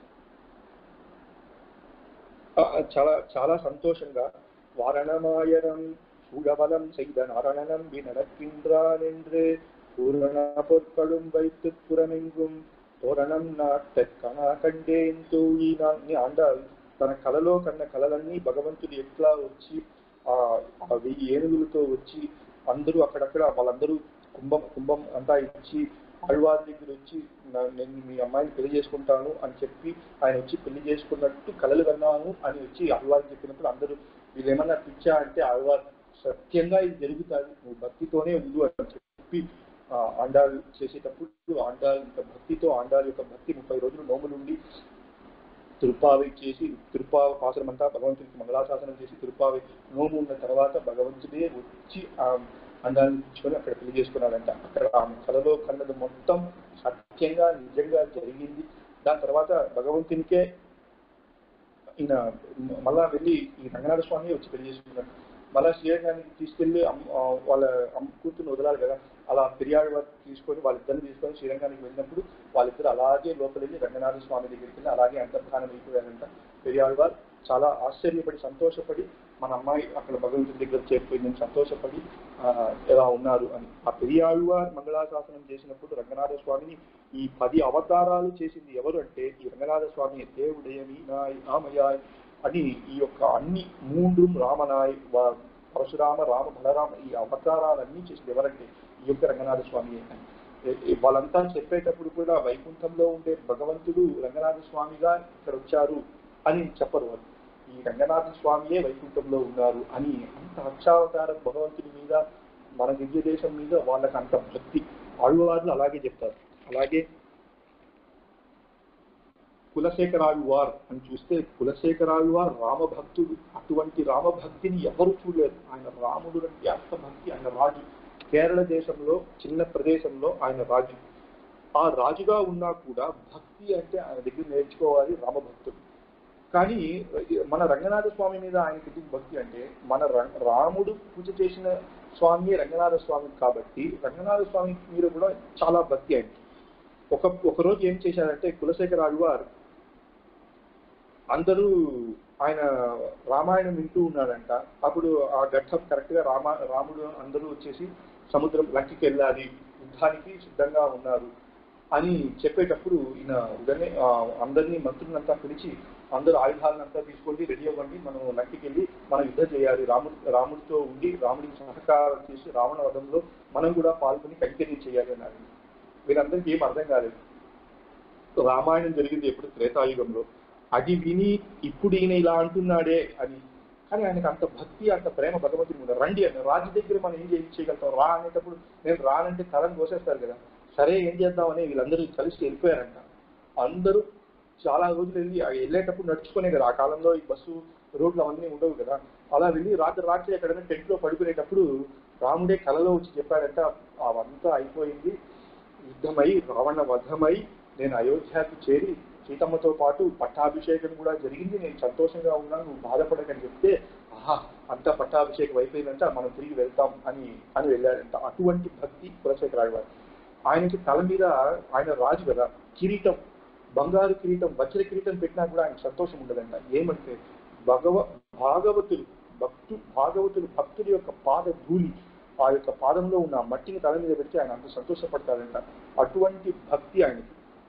ఆ, చాలా చాలా సంతోషంగా వారణమాయనం சூழவலம் செய்த நாரண நம்பி நடக்கின்றானென்று பூரண பொற்களும் வைத்து புறமெங்கும் తోరణం నాటెక్కనా కండేం తోయి అని ఆండాల్ తన కలలో కన్న కలలన్నీ భగవంతుడు ఎట్లా వచ్చి ఆ ఆ వెయ్యి ఏనుగులతో వచ్చి అందరూ అక్కడక్కడ వాళ్ళందరూ కుంభం కుంభం అంతా ఇచ్చి ఆళ్వారి దగ్గర వచ్చి "నా- నేను మీ అమ్మాయిని పెళ్లి చేసుకుంటాను అని చెప్పి ఆయన వచ్చి పెళ్లి చేసుకున్నట్టు కలలు కన్నాను అని వచ్చి ఆళ్వారికి చెప్పినప్పుడు అందరూ వీళ్ళు ఏమన్నా పిచ్చా అంటే ఆళ్వార్ సత్యంగా ఇది జరుగుతుంది నువ్వు భక్తితోనే ఉండు అని చెప్పి ఆ, ఆండాల్ చేసేటప్పుడు ఆండాల్ యొక్క భక్తితో ఆండాల్ యొక్క భక్తి ముప్పై రోజులు నోములుండి తిరుపావి చేసి తిరుపావ పాసనం అంతా భగవంతుడికి మంగళాశాసనం చేసి తిరుపావి నోము ఉన్న తర్వాత భగవంతుడే వచ్చి ఆ అందాన్ని తెచ్చుకొని అక్కడ పెళ్లి చేసుకున్నాడంట అక్కడ ఆమె కళలో కన్నది మొత్తం సత్యంగా నిజంగా జరిగింది దాని తర్వాత భగవంతునికే ఈయన మ- మళ్ళా వెళ్ళి ఈ రంగనాథ స్వామి వచ్చి పెళ్లి చేసుకున్నాడు మళ్ళా శ్రీరంగానికి తీసుకెళ్లి అమ్- ఆ, వాళ్ళ అమ్మ కూతుర్ని వదలాలి కదా అలా పెరియాడు వారు తీసుకొని వాళ్ళిద్దరిని తీసుకొని శ్రీరంగానికి వెళ్ళినప్పుడు వాళ్ళిద్దరు అలాగే లోపల వెళ్ళి రంగనాథ స్వామి దగ్గరికి వెళ్ళి అలాగే అంతర్ధానం అయిపోయారంట పెరియాడు వారు చాలా ఆశ్చర్యపడి సంతోషపడి మన అమ్మాయి అక్కడ భగవంతుడి దగ్గర చేరిపోయిందని సంతోషపడి ఆ, ఎలా ఉన్నారు అని ఆ పెరియాళ్వార్ మంగళాశాసనం చేసినప్పుడు రంగనాథ స్వామిని ఈ పది అవతారాలు చేసింది ఎవరు అంటే ఈ రంగనాథ స్వామి దేవుడయమి నాయ్ ఆమయాయ్ అని ఈ యొక్క అన్ని మూడు రామనాయ్ వా- పరశురామ రామ బలరామ ఈ అవతారాలన్నీ చేసింది ఎవరంటే ఈ యొక్క రంగనాథ స్వామి అని ఏ- ఏ- వాళ్ళంతా చెప్పేటప్పుడు కూడా వైకుంఠంలో ఉండే భగవంతుడు రంగనాథ స్వామిగా ఇక్కడ వచ్చారు అని చెప్పరు వాళ్ళు ఈ రంగనాథ స్వామియే వైకుంఠంలో ఉన్నారు అని అంత అక్షావతార భగవంతుడి మీద మన దివ్య దేశం మీద వాళ్ళకి అంత భక్తి ఆళ్వార్లు అలాగే చెప్తారు అలాగే కులశేఖరాళ్వార్ అని చూస్తే కులశేఖరాళ్వార్ రామభక్తుడు అటువంటి రామభక్తిని ఎవరు చూడలేరు ఆయన రాముడు అంటే అంత భక్తి ఆయన రాజు కేరళ దేశంలో చిన్న ప్రదేశంలో ఆయన రాజు ఆ రాజుగా ఉన్నా కూడా భక్తి అంటే ఆయన దగ్గర నేర్చుకోవాలి రామభక్తుడు కానీ మన రంగనాథ స్వామి మీద ఆయనకి ఎందుకు భక్తి అంటే మన ర- రాముడు పూజ చేసిన స్వామి రంగనాథ స్వామి కాబట్టి రంగనాథ స్వామి మీద కూడా చాలా భక్తి ఆయనకి ఒక ఒక రోజు ఏం చేశారంటే కులశేఖర ఆళ్వార్ అందరూ ఆయన రామాయణం వింటూ ఉన్నాడంట అప్పుడు ఆ ఘట్టం కరెక్ట్ గా రామ రాముడు అందరూ వచ్చేసి సముద్రం లంకికి వెళ్ళాలి యుద్ధానికి సిద్ధంగా ఉన్నారు అని చెప్పేటప్పుడు ఈయన ఉదయనే ఆ, అందరినీ మంత్రులంతా పిలిచి అందరూ ఆయుధాలనంతా తీసుకోండి రెడీ అవ్వండి మనం లంకికి వెళ్ళి మనం యుద్ధం చేయాలి రాముడు రాముడితో ఉండి రాముడికి సహకారం చేసి రావణ వధంలో మనం కూడా పాల్గొని కైకర్యం చేయాలి అన్నారు వీరందరికీ ఏం అర్థం కాలేదు రామాయణం జరిగింది ఎప్పుడు త్రేతాయుగంలో అది విని ఇప్పుడు ఈయన ఇలా అంటున్నాడే అని కానీ ఆయనకు అంత భక్తి అంత ప్రేమ భగవంతుడి మీద రండి అని రాజు దగ్గర మనం ఏం చేయ- చేయగలుగుతాం రా అనేటప్పుడు నేను రానంటే తలని కోసేస్తారు కదా సరే ఏం చేద్దామని వీళ్ళందరూ కలిసి వెళ్ళిపోయారంట అందరూ చాలా రోజులు వెళ్ళి ఆ వెళ్ళేటప్పుడు నడుచుకునే కదా ఆ కాలంలో ఈ బస్సు రోడ్లు అవన్నీ ఉండవు కదా అలా వెళ్ళి రాత్రి రాత్రి ఎక్కడైనా టెంట్ లో పడుకునేటప్పుడు రాముడే కలలో వచ్చి చెప్పాడంట అవంతా అయిపోయింది యుద్ధమై రావణ వధమై నేను అయోధ్యకు చేరి సీతమ్మతో పాటు పట్టాభిషేకం కూడా జరిగింది నేను సంతోషంగా ఉన్నాను నువ్వు బాధపడకని చెప్తే ఆహా అంతా పట్టాభిషేకం అయిపోయిందంట మనం తిరిగి వెళ్తాం అని అని వెళ్ళాడంట అటువంటి భక్తి కులశేఖర వారు ఆయనకి తల మీద ఆయన రాజు కదా కిరీటం బంగారు కిరీటం వజ్ర కిరీటం పెట్టినా కూడా ఆయన సంతోషం ఉండదంట ఏమంటే భగవ భాగవతులు భక్తు భాగవతులు భక్తుడి యొక్క పాద ధూళి ఆ యొక్క పాదంలో ఉన్న ఆ మట్టిని తల మీద పెడితే ఆయన అంత సంతోషపడతాడంట అటువంటి భక్తి ఆయనకి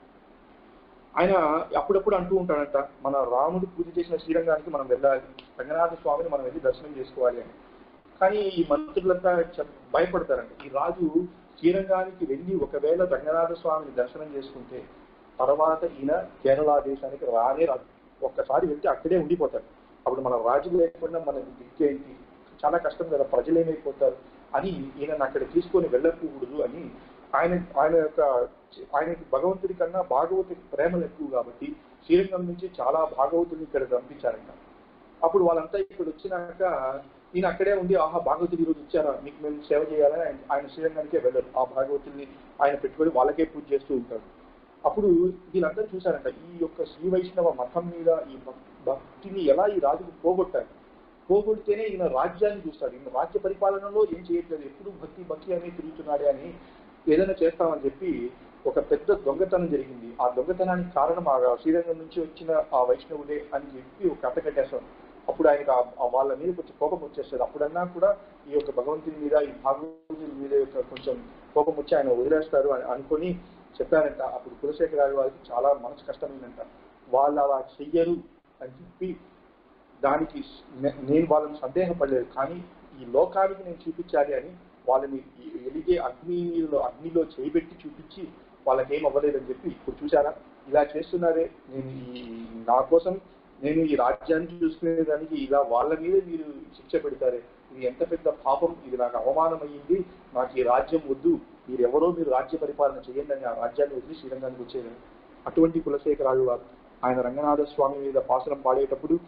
ఆయన అప్పుడప్పుడు అంటూ ఉంటాడంట మన రాముడు పూజ చేసిన శ్రీరంగానికి మనం వెళ్ళాలి రంగనాథ స్వామిని మనం వెళ్ళి దర్శనం చేసుకోవాలి అని కానీ ఈ మంత్రులంతా చెప్- భయపడతారంట ఈ రాజు శ్రీరంగానికి వెళ్ళి ఒకవేళ రంగనాథ స్వామిని దర్శనం చేసుకుంటే తర్వాత ఈయన కేరళ దేశానికి రానే రాదు ఒక్కసారి వెళ్తే అక్కడే ఉండిపోతాడు అప్పుడు మన రాజు లేకుండా మన దిక్కేంటి చాలా కష్టం కదా ప్రజలు ఏమైపోతారు అని ఈయనను అక్కడ తీసుకొని వెళ్ళకూడదు అని ఆయన ఆయన యొక్క ఆయనకి భగవంతుడి కన్నా భాగవతుడి ప్రేమలు ఎక్కువ కాబట్టి శ్రీరంగం నుంచి చాలా భాగవతుల్ని ఇక్కడ పంపించారంట అప్పుడు వాళ్ళంతా ఇక్కడ వచ్చినాక ఈయన అక్కడే ఉండి ఆహా భాగవతులు ఈరోజు వచ్చారా మీకు మేము సేవ చేయాలని ఆయన ఆయన శ్రీరంగానికే వెళ్ళరు ఆ భాగవతుల్ని ఆయన పెట్టుకొని వాళ్ళకే పూజ చేస్తూ ఉంటాడు అప్పుడు వీళ్ళందరూ చూశారంట ఈ యొక్క శ్రీ వైష్ణవ మతం మీద ఈ భక్- భక్తిని ఎలా ఈ రాజుకు పోగొట్టారు పోగొడితేనే ఈయన రాజ్యాన్ని చూస్తాడు ఈయన రాజ్య పరిపాలనలో ఏం చేయట్లేదు ఎప్పుడు భక్తి భక్తి అని తిరుగుతున్నాడే అని ఏదైనా చేస్తామని చెప్పి ఒక పెద్ద దొంగతనం జరిగింది ఆ దొంగతనానికి కారణం ఆ శ్రీరంగం నుంచి వచ్చిన ఆ వైష్ణవుడే అని చెప్పి ఒక కథ కట్టేస్తాం అప్పుడు ఆయనకు ఆ- ఆ వాళ్ళ మీద కొంచెం కోపం వచ్చేస్తుంది అప్పుడన్నా కూడా ఈ యొక్క భగవంతుని మీద ఈ భాగవతుని మీద యొక్క కొంచెం కోపం వచ్చి ఆయన వదిలేస్తారు అని అనుకొని చెప్పారంట అప్పుడు కులశేఖరాలు వారికి చాలా మనసు కష్టమైందంట వాళ్ళు అలా చెయ్యరు అని చెప్పి దానికి నే- నేను వాళ్ళని సందేహపడలేదు కానీ ఈ లోకానికి నేను చూపించాలి అని వాళ్ళని ఈ ఎలిగే అగ్నిలో అగ్నిలో చేయబెట్టి చూపించి వాళ్ళకి ఏం అవ్వలేదని చెప్పి ఇప్పుడు చూసారా ఇలా చేస్తున్నారే నేను ఈ నా కోసం నేను ఈ రాజ్యాన్ని చూసుకునేదానికి ఇలా వాళ్ళ మీద మీరు శిక్ష పెడతారే ఇది ఎంత పెద్ద పాపం ఇది నాకు అవమానం అయ్యింది నాకు ఈ రాజ్యం వద్దు మీరు ఎవరో మీరు రాజ్య పరిపాలన చేయండి అని ఆ రాజ్యాన్ని వదిలి శ్రీరంగానికి వచ్చేది అటువంటి కులశేఖరాలు వారు ఆయన రంగనాథ స్వామి మీద పాసరం పాడేటప్పుడు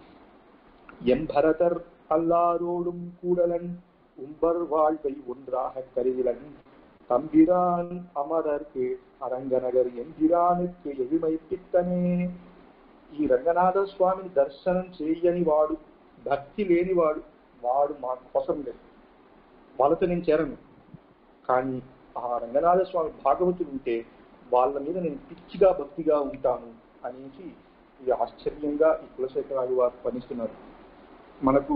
என் பரதர் அல்லாரோடும் கூடலன் உம்பர் வாழ்வை ஒன்றாக கருதிலன் தம்பிரான் அமரர்க்கு அரங்கநகர் எம்பிரானுக்கு எளிமை பித்தனே ఈ రంగనాథ స్వామిని దర్శనం చేయని వాడు భక్తి లేనివాడు వాడు మా కోసం లేదు వాళ్ళతో నేను చేరను కానీ ఆ రంగనాథ స్వామి భాగవతులు ఉంటే వాళ్ళ మీద నేను పిచ్చిగా భక్తిగా ఉంటాను అనేసి ఇది ఆశ్చర్యంగా ఈ కులశేఖరాలు వారు పనిస్తున్నారు మనకు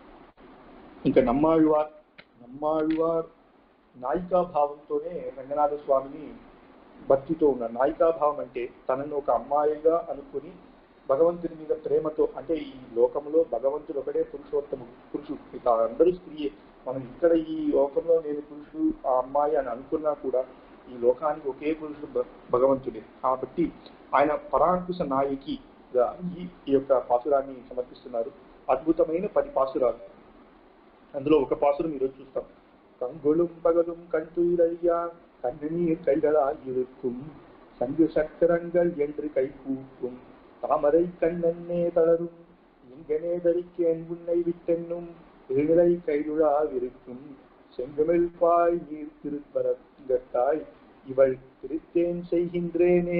ఇంకా నమ్మాళ్ళవార్ నమ్మాళ్ళవార్ నాయికా భావంతోనే రంగనాథ స్వామిని భక్తితో ఉన్నారు నాయికా భావం అంటే తనను ఒక అమ్మాయిగా అనుకుని భగవంతుని మీద ప్రేమతో అంటే ఈ లోకంలో భగవంతుడు ఒకడే పురుషోత్తముడు పురుషుడు ఇక అందరూ స్త్రీయే మనం ఇక్కడ ఈ లోకంలో నేను పురుషుడు ఆ అమ్మాయి అని అనుకున్నా కూడా ఈ లోకానికి ఒకే పురుషుడు భ- భగవంతుడే కాబట్టి ఆయన పరాంకుశ నాయకిగా ఈ ఈ యొక్క పాసురాన్ని సమర్పిస్తున్నారు అద్భుతమైన పది పాసురాలు అందులో ఒక పాసురం ఈరోజు చూస్తాం கங்குளும் பகலும் கண்துயிலையா கண்ணநீர் கைகளாய் இருக்கும் சங்கு சக்கரங்கள் என்று கை கூப்பும் தாமரை கண்ணன்னே தளரும் இங்கனே தரிக்கேன் உன்னை விட்டென்னும் இருநிலை கைதுழாவிருக்கும் செங்கமிழ் பாய் நீர் திருப்பரங்கத்தாய் இவள் திருத்தேன் செய்கின்றேனே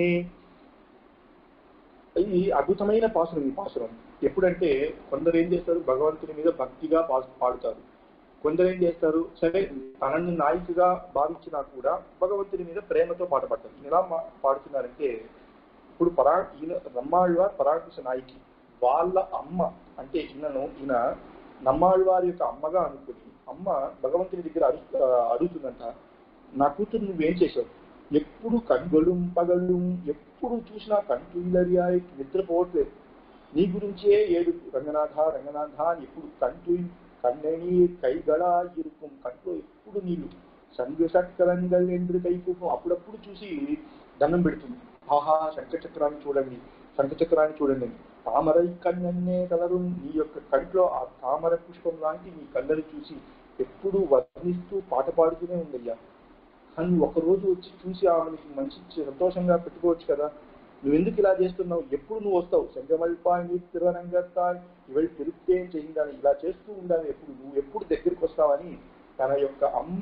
ఇది అద్భుతమైన పాసురం ఈ పాసురం ఎప్పుడంటే కొందరు ఏం చేస్తారు భగవంతుని మీద భక్తిగా పా- పాడుతారు కొందరు ఏం చేస్తారు సరే తనని నాయికగా భావించినా కూడా భగవంతుని మీద ప్రేమతో పాట పాడతారు ఈయన ఎలా మా- పాడుతున్నారంటే ఇప్పుడు పరా ఈయన నమ్మాళ్ళవార్ పరాకృష్ణ నాయకి వాళ్ళ అమ్మ అంటే ఈయనను ఈయన నమ్మాళ్ళవారి యొక్క అమ్మగా అనుకుని అమ్మ భగవంతుని దగ్గర అడు అడుగుతుందంట నా కూతురు నువ్వేం చేసావు ఎప్పుడు కண்களும் పగలు ఎప్పుడు చూసినా కంటులరియాయి నిద్రపోవట్లేదు నీ గురించే ఏడు రంగనాథ రంగనాథ అని ఎప్పుడు కంటు కన్నెని కైగళా ఇరుకుం కంట్లో ఎప్పుడు నీళ్ళు సంఘ సక్కరంగల్ ఎండ్రు కైకూపం అప్పుడప్పుడు చూసి దండం పెడుతుంది ఆహా శంఖచక్రాన్ని చూడండి శంఖచక్రాన్ని చూడండి అని. తామరై కన్నన్నే కలరు నీ యొక్క కంట్లో ఆ తామర పుష్పం లాంటి నీ కళ్ళని చూసి ఎప్పుడు వర్ణిస్తూ పాట పాడుతూనే ఉందయ్యా కానీ ఒక రోజు వచ్చి చూసి ఆమెకి మంచి సంతోషంగా పెట్టుకోవచ్చు కదా నువ్వు ఎందుకు ఇలా చేస్తున్నావు ఎప్పుడు నువ్వు వస్తావు సంగమల్పాయి తిరువనంగత్తాయి ఇవళ తిరుప్తే చేయిందని ఇలా చేస్తూ ఉండాలి ఎప్పుడు నువ్వు ఎప్పుడు దగ్గరికి వస్తావని తన యొక్క అమ్మ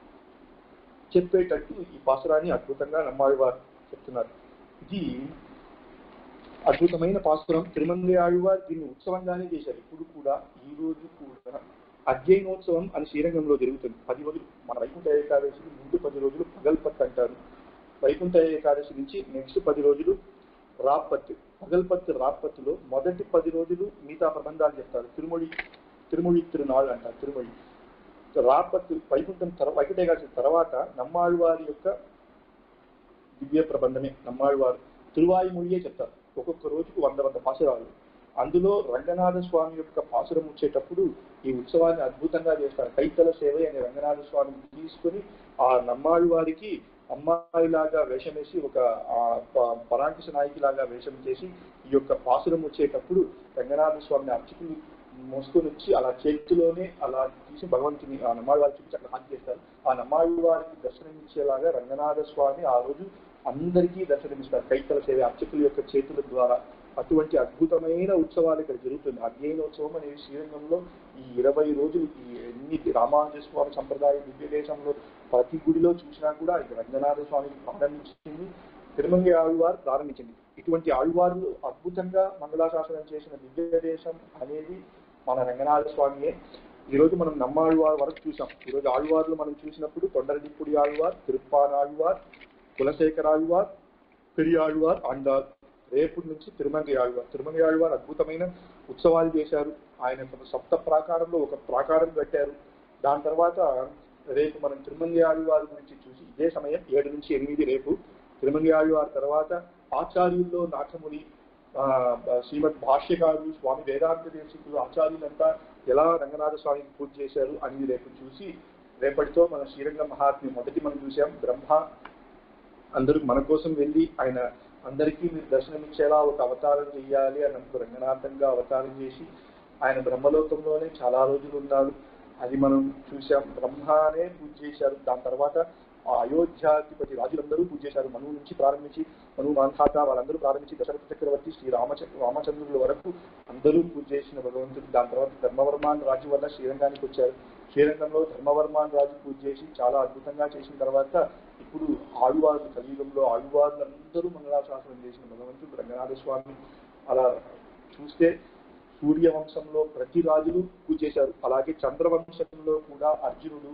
చెప్పేటట్టు ఈ పాసురాన్ని అద్భుతంగా నమ్మాడు వారు చెప్తున్నారు ఇది అద్భుతమైన పాసురం తిరుమంగ ఆళ్వారు దీన్ని ఉత్సవంగానే చేశారు ఇప్పుడు కూడా ఈ రోజు కూడా అధ్యయనోత్సవం అని శ్రీరంగంలో జరుగుతుంది పది రోజులు మన వైకుంఠ ఏకాదశికి ముందు పది రోజులు పగల్పత్ అంటారు వైకుంఠ ఏకాదశి నుంచి నెక్స్ట్ పది రోజులు రాప్పత్ పగల్పత్ రాప్పత్తులో మొదటి పది రోజులు మిగతా ప్రబంధాలు చెప్తారు తిరుమొഴി తిరుమొഴి తిరునాళ్ళు అంటారు తిరుమొഴి రాపత్ వైకుంఠం తర్వా వైకుంఠ ఏకాదశి తర్వాత నమ్మాళ్ళవారి యొక్క దివ్య ప్రబంధమే నమ్మాళ్ళవారు తిరువాయుమొழிయే చెప్తారు ఒక్కొక్క రోజుకు వంద వంద పాసురాలు అందులో రంగనాథ స్వామి యొక్క పాసురం వచ్చేటప్పుడు ఈ ఉత్సవాన్ని అద్భుతంగా చేస్తారు కైతల సేవ అనే రంగనాథ స్వామిని తీసుకొని ఆ నమ్మాళ్ళ వారికి అమ్మాయిలాగా వేషం వేసి ఒక ఆ, ప- పరాంకుశ నాయకి లాగా వేషం చేసి ఈ యొక్క పాసురం వచ్చేటప్పుడు రంగనాథ స్వామిని అర్చకులు మోసుకొని వచ్చి అలా చేతిలోనే అలా తీసి భగవంతుని ఆ నమ్మాళ్ళ వారికి చూపించి అక్కడ హాజరు చేస్తారు ఆ నమ్మాళ్ళ వారికి దర్శనమిచ్చేలాగా రంగనాథ స్వామి ఆ రోజు అందరికీ దర్శనమిస్తారు కైతల సేవ అర్చకుల యొక్క చేతుల ద్వారా అటువంటి అద్భుతమైన ఉత్సవాలు ఇక్కడ జరుగుతుంది అధ్యయనోత్సవం అనేది శ్రీరంగంలో ఈ ఇరవై రోజులు ఈ ఎన్ని రామానుజ స్వామి సంప్రదాయ దివ్య దేశంలో ప్రతి గుడిలో చూసినా కూడా ఇది రంగనాథ స్వామికి ప్రారంభించింది తిరుమంగి ఆళ్వారు ప్రారంభించింది ఇటువంటి ఆళ్వార్లు అద్భుతంగా మంగళాశాసనం చేసిన దివ్య దేశం అనేది మన రంగనాథ స్వామియే ఈరోజు మనం నమ్మాழ்వార్ వరకు చూసాం ఈరోజు ఆళ్వార్లు మనం చూసినప్పుడు తొండరడిప్పుడి ఆళ్వార్ తిరుప్పాన్ ఆళ్వార్ కులశేఖర ఆళ్వార్ పెరియాళ్వార్ అండాల్ రేపు నుంచి తిరుమంగ ఆళ్వార్ తిరుమంగ ఆళ్వార్ అద్భుతమైన ఉత్సవాలు చేశారు ఆయన ఒక సప్త ప్రాకారంలో ఒక ప్రాకారం కట్టారు దాని తర్వాత రేపు మనం తిరుమంగ ఆళ్వార్ గురించి చూసి ఇదే సమయం ఏడు నుంచి ఎనిమిది రేపు తిరుమంగ ఆళ్వార్ తర్వాత ఆచార్యుల్లో నాథముని ఆ, శ్రీమద్ భాష్యకారులు స్వామి వేదాంత దేశికులు ఆచార్యులంతా ఎలా రంగనాథ స్వామికి పూజ చేశారు అనేది రేపు చూసి రేపటితో మన శ్రీరంగ మహాత్మ్యం మొదటి మనం చూసాం బ్రహ్మ అందరూ మన కోసం వెళ్ళి ఆయన అందరికీ మీరు దర్శనం ఇచ్చేలా ఒక అవతారం చెయ్యాలి అన్నప్పుడు రంగనాథంగా అవతారం చేసి ఆయన బ్రహ్మలోకంలోనే చాలా రోజులు ఉన్నారు అది మనం చూసాం బ్రహ్మనే పూజ చేశారు దాని తర్వాత ఆ అయోధ్యాధిపతి రాజులందరూ పూజ చేశారు మనువు నుంచి ప్రారంభించి మనువు మాన్ధాత వాళ్ళందరూ ప్రారంభించి దశరథ చక్రవర్తి శ్రీ రామచ రామచంద్రుల వరకు అందరూ పూజ చేసిన భగవంతుడు దాని తర్వాత ధర్మవర్మాన్ రాజు వల్ల శ్రీరంగానికి వచ్చారు శ్రీరంగంలో ధర్మవర్మాన్ రాజు పూజ చేసి చాలా అద్భుతంగా చేసిన తర్వాత ఇప్పుడు ఆళ్వార్లు కలియుగంలో ఆళ్వార్లు అందరూ మంగళాశాసనం చేసిన భగవంతుడు రంగనాథ స్వామి అలా చూస్తే సూర్యవంశంలో ప్రతి రాజులు పూజ చేశారు అలాగే చంద్రవంశంలో కూడా అర్జునుడు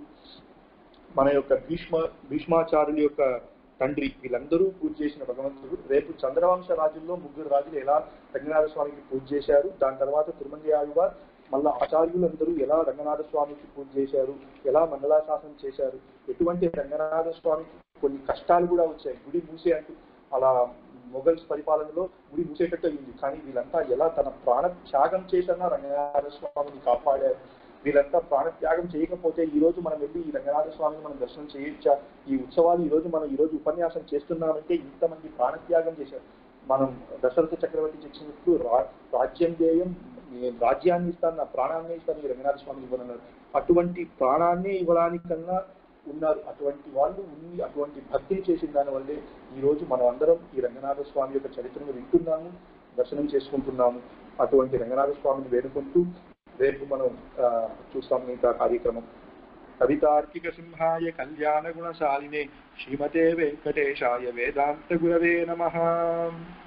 మన యొక్క భీష్మ భీష్మాచార్యుల యొక్క తండ్రి వీళ్ళందరూ పూజ చేసిన భగవంతుడు రేపు చంద్రవంశ రాజుల్లో ముగ్గురు రాజులు ఎలా రంగనాథ స్వామికి పూజ చేశారు దాని తర్వాత తిరుమంగి ఆళ్వార్ మళ్ళా ఆచార్యులందరూ ఎలా రంగనాథ స్వామికి పూజ చేశారు ఎలా మంగళాశాసనం చేశారు ఎటువంటి రంగనాథ స్వామికి కొన్ని కష్టాలు కూడా వచ్చాయి గుడి మూసే అంటూ అలా మొఘల్స్ పరిపాలనలో గుడి మూసేటట్టు అయింది కానీ వీళ్ళంతా ఎలా తన ప్రాణ త్యాగం చేసన్నా రంగనాథ స్వామిని కాపాడారు వీళ్ళంతా ప్రాణత్యాగం చేయకపోతే ఈ రోజు మనం వెళ్ళి ఈ రంగనాథ స్వామిని మనం దర్శనం చేయొచ్చా ఈ ఉత్సవాలు ఈ రోజు మనం ఈ రోజు ఉపన్యాసం చేస్తున్నామంటే ఇంతమంది ప్రాణత్యాగం చేశారు మనం దశరథ చక్రవర్తి చెప్పినప్పుడు రా రాజ్యం ధ్యేయం నేను రాజ్యాన్ని ఇస్తాను నా ప్రాణాన్ని ఇస్తాను ఈ రంగనాథ స్వామి ఇవ్వనన్నారు అటువంటి ప్రాణాన్ని ఇవ్వడానికన్నా ఉన్నారు అటువంటి వాళ్ళు ఉండి అటువంటి భక్తిని చేసిన దానివల్లే ఈ రోజు మనం అందరం ఈ రంగనాథ స్వామి యొక్క చరిత్రను వింటున్నాము దర్శనం చేసుకుంటున్నాము అటువంటి రంగనాథ స్వామిని వేడుకుంటూ రేపు మనం ఆ, చూస్తాం ఇంకా కార్యక్రమం కవితార్కిక సింహాయ కళ్యాణ గుణశాలినే శ్రీమతే వెంకటేశాయ వేదాంత గురవే నమః